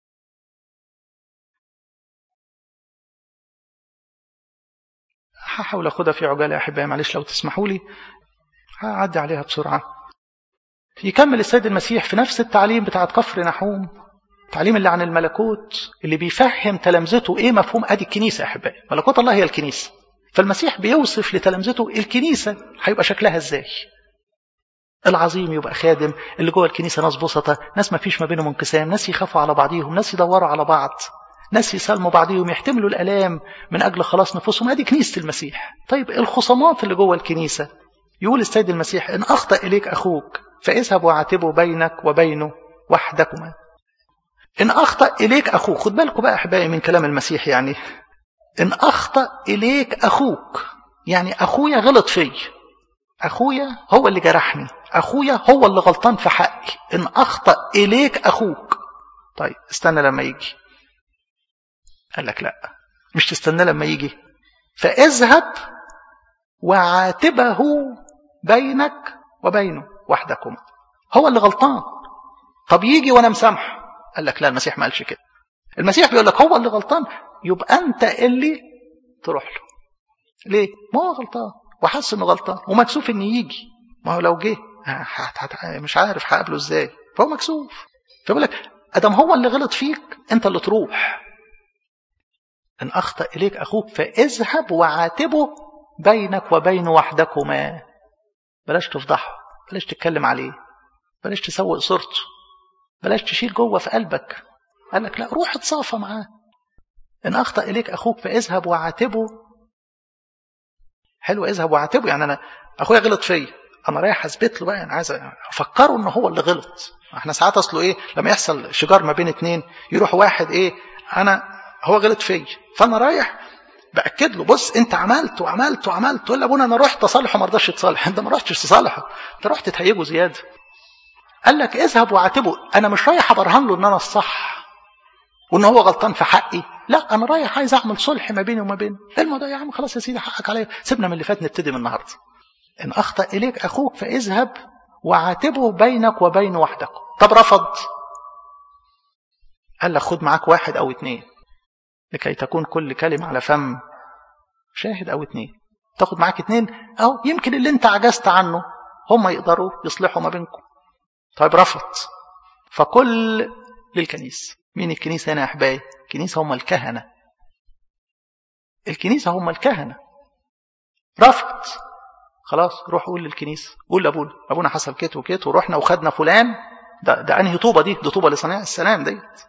هحاول اخدها في عجاله يا احبائي معلش لو تسمحوا لي هعدي عليها بسرعه يكمل السيد المسيح في نفس التعليم بتاعت كفر نحوم التعليم اللي عن الملكوت اللي بيفهم تلامذته ايه مفهوم ادي الكنيسه يا احبائي ملكوت الله هي الكنيسه فالمسيح بيوصف لتلامذته الكنيسه هيبقى شكلها ازاي العظيم يبقى خادم اللي جوه الكنيسه ناس بسطة ناس ما فيش ما بينهم انقسام ناس يخافوا على بعضيهم ناس يدوروا على بعض ناس يسلموا بعضيهم يحتملوا الالام من اجل خلاص نفوسهم ادي كنيسه المسيح طيب الخصامات اللي جوه الكنيسه يقول السيد المسيح ان اخطا اليك اخوك فاذهب وعاتبه بينك وبينه وحدكما ان اخطا اليك اخوك خد بالكم بقى احبائي من كلام المسيح يعني ان اخطا اليك اخوك يعني اخويا غلط فيا أخويا هو اللي جرحني أخويا هو اللي غلطان في حقي إن أخطأ إليك أخوك طيب استنى لما يجي قال لك لا مش تستنى لما يجي فاذهب وعاتبه بينك وبينه وحدكم هو اللي غلطان طب يجي وانا مسامحه قال لك لا المسيح ما قالش كده المسيح بيقول لك هو اللي غلطان يبقى انت اللي تروح له ليه ما هو غلطان وحس انه غلطان ومكسوف ان يجي ما هو لو جه مش عارف هقابله ازاي فهو مكسوف فبيقول لك ادم هو اللي غلط فيك انت اللي تروح ان اخطا اليك اخوك فاذهب وعاتبه بينك وبينه وحدكما بلاش تفضحه بلاش تتكلم عليه بلاش تسوق صورته بلاش تشيل جوه في قلبك قال لك لا روح اتصافى معاه ان اخطا اليك اخوك فاذهب وعاتبه حلو اذهب وعاتبه يعني انا اخويا غلط فيا انا رايح اثبت له بقى انا عايز افكره ان هو اللي غلط احنا ساعات اصله ايه لما يحصل شجار ما بين اتنين يروح واحد ايه انا هو غلط فيا فانا رايح باكد له بص انت عملت وعملت وعملت تقول ابونا انا رحت اصالحه ما رضاش يتصالح انت ما رحتش تصالحه انت رحت تهيجه زياده قال لك اذهب وعاتبه انا مش رايح ابرهن له ان انا الصح وان هو غلطان في حقي لا انا رايح عايز اعمل صلح ما بيني وما بينه الموضوع يا عم خلاص يا سيدي حقك عليا سيبنا من اللي فات نبتدي من النهارده ان اخطا اليك اخوك فاذهب وعاتبه بينك وبينه وحدك طب رفض قال لك خد معاك واحد او اتنين لكي تكون كل كلمة على فم شاهد او اتنين تاخد معاك اتنين او يمكن اللي انت عجزت عنه هم يقدروا يصلحوا ما بينكم طيب رفض فكل للكنيسة مين الكنيسة هنا يا أحبائي الكنيسة هم الكهنة الكنيسة هم الكهنة رفض خلاص روح قول للكنيسة قول لأبونا أبونا حصل كيت وكيت ورحنا وخدنا فلان ده, ده أنهي طوبة دي دي طوبة لصناع السلام ديت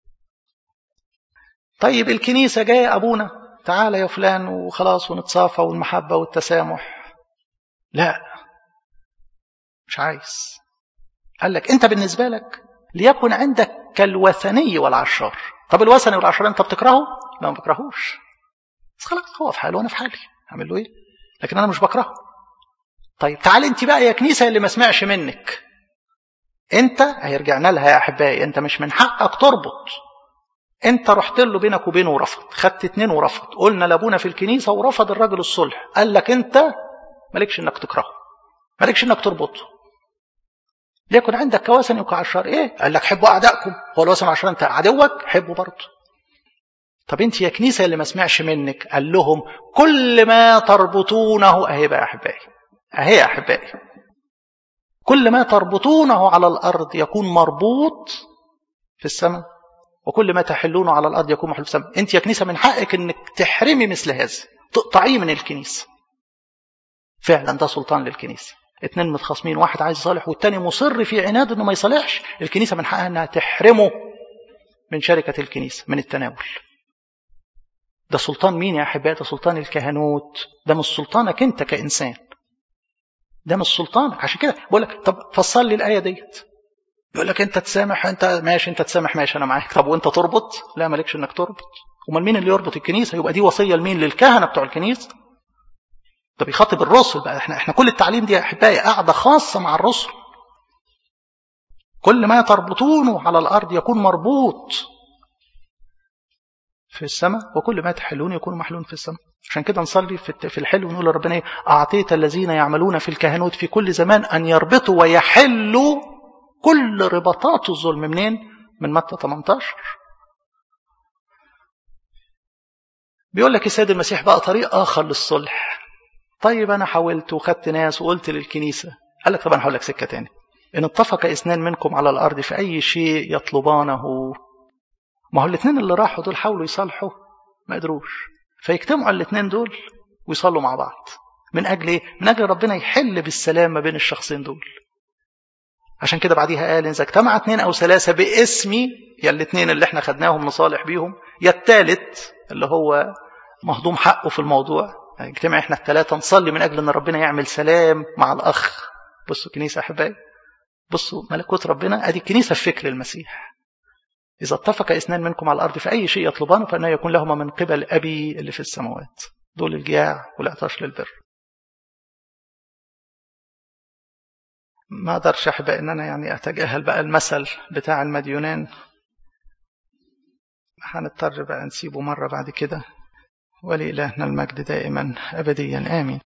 طيب الكنيسة جاية أبونا تعالى يا فلان وخلاص ونتصافى والمحبة والتسامح لا مش عايز قال لك أنت بالنسبة لك ليكن عندك كالوثني والعشار طب الوثني والعشار أنت بتكرهه؟ لا ما بكرهوش بس خلاص هو في حاله وأنا في حالي هعمل له إيه؟ لكن أنا مش بكرهه طيب تعالي أنت بقى يا كنيسة اللي ما سمعش منك أنت هيرجعنا لها يا أحبائي أنت مش من حقك تربط انت رحت له بينك وبينه ورفض خدت اتنين ورفض قلنا لابونا في الكنيسة ورفض الراجل الصلح قال لك انت مالكش انك تكرهه مالكش انك تربطه ليكن عندك كواسن وكعشار ايه قال لك حبوا اعدائكم هو الواسن عشان انت عدوك حبه برضه طب انت يا كنيسة اللي ما سمعش منك قال لهم كل ما تربطونه اهي بقى يا احبائي اهي يا احبائي كل ما تربطونه على الارض يكون مربوط في السماء وكل ما تحلونه على الارض يكون محلول في السماء انت يا كنيسه من حقك انك تحرمي مثل هذا تقطعيه من الكنيسه فعلا ده سلطان للكنيسه اتنين متخاصمين واحد عايز يصالح والتاني مصر في عناد انه ما يصالحش الكنيسه من حقها انها تحرمه من شركه الكنيسه من التناول ده سلطان مين يا احبائي ده سلطان الكهنوت ده مش سلطانك انت كانسان ده مش سلطانك عشان كده بقول لك طب فصل لي الايه ديت يقول لك انت تسامح انت ماشي انت تسامح ماشي انا معاك طب وانت تربط لا مالكش انك تربط امال مين اللي يربط الكنيسه يبقى دي وصيه لمين للكهنه بتوع الكنيسه ده بيخاطب الرسل بقى احنا احنا كل التعليم دي يا احبائي قاعده خاصه مع الرسل كل ما تربطونه على الارض يكون مربوط في السماء وكل ما تحلون يكون محلول في السماء عشان كده نصلي في في الحل ونقول لربنا ايه اعطيت الذين يعملون في الكهنوت في كل زمان ان يربطوا ويحلوا كل رباطات الظلم منين من متى 18 بيقول لك السيد المسيح بقى طريق اخر للصلح طيب انا حاولت وخدت ناس وقلت للكنيسه قال لك طب انا هقول لك سكه تاني ان اتفق اثنان منكم على الارض في اي شيء يطلبانه ما هو الاثنين اللي راحوا دول حاولوا يصالحوا ما قدروش فيجتمعوا الاثنين دول ويصلوا مع بعض من اجل ايه من اجل ربنا يحل بالسلام ما بين الشخصين دول عشان كده بعديها قال اذا اجتمع اثنين او ثلاثه باسمي يا الاثنين اللي احنا خدناهم نصالح بيهم يا الثالث اللي هو مهضوم حقه في الموضوع نجتمع احنا الثلاثه نصلي من اجل ان ربنا يعمل سلام مع الاخ بصوا كنيسه احبائي بصوا ملكوت ربنا ادي الكنيسه في فكر المسيح إذا اتفق اثنان منكم على الأرض في أي شيء يطلبانه فإنه يكون لهما من قبل أبي اللي في السماوات دول الجياع والعطاش للبر ما أقدرش أحبق إن أنا يعني أتجاهل بقى المثل بتاع المديونان هنضطر بقى نسيبه مرة بعد كده ولإلهنا المجد دائما أبديا آمين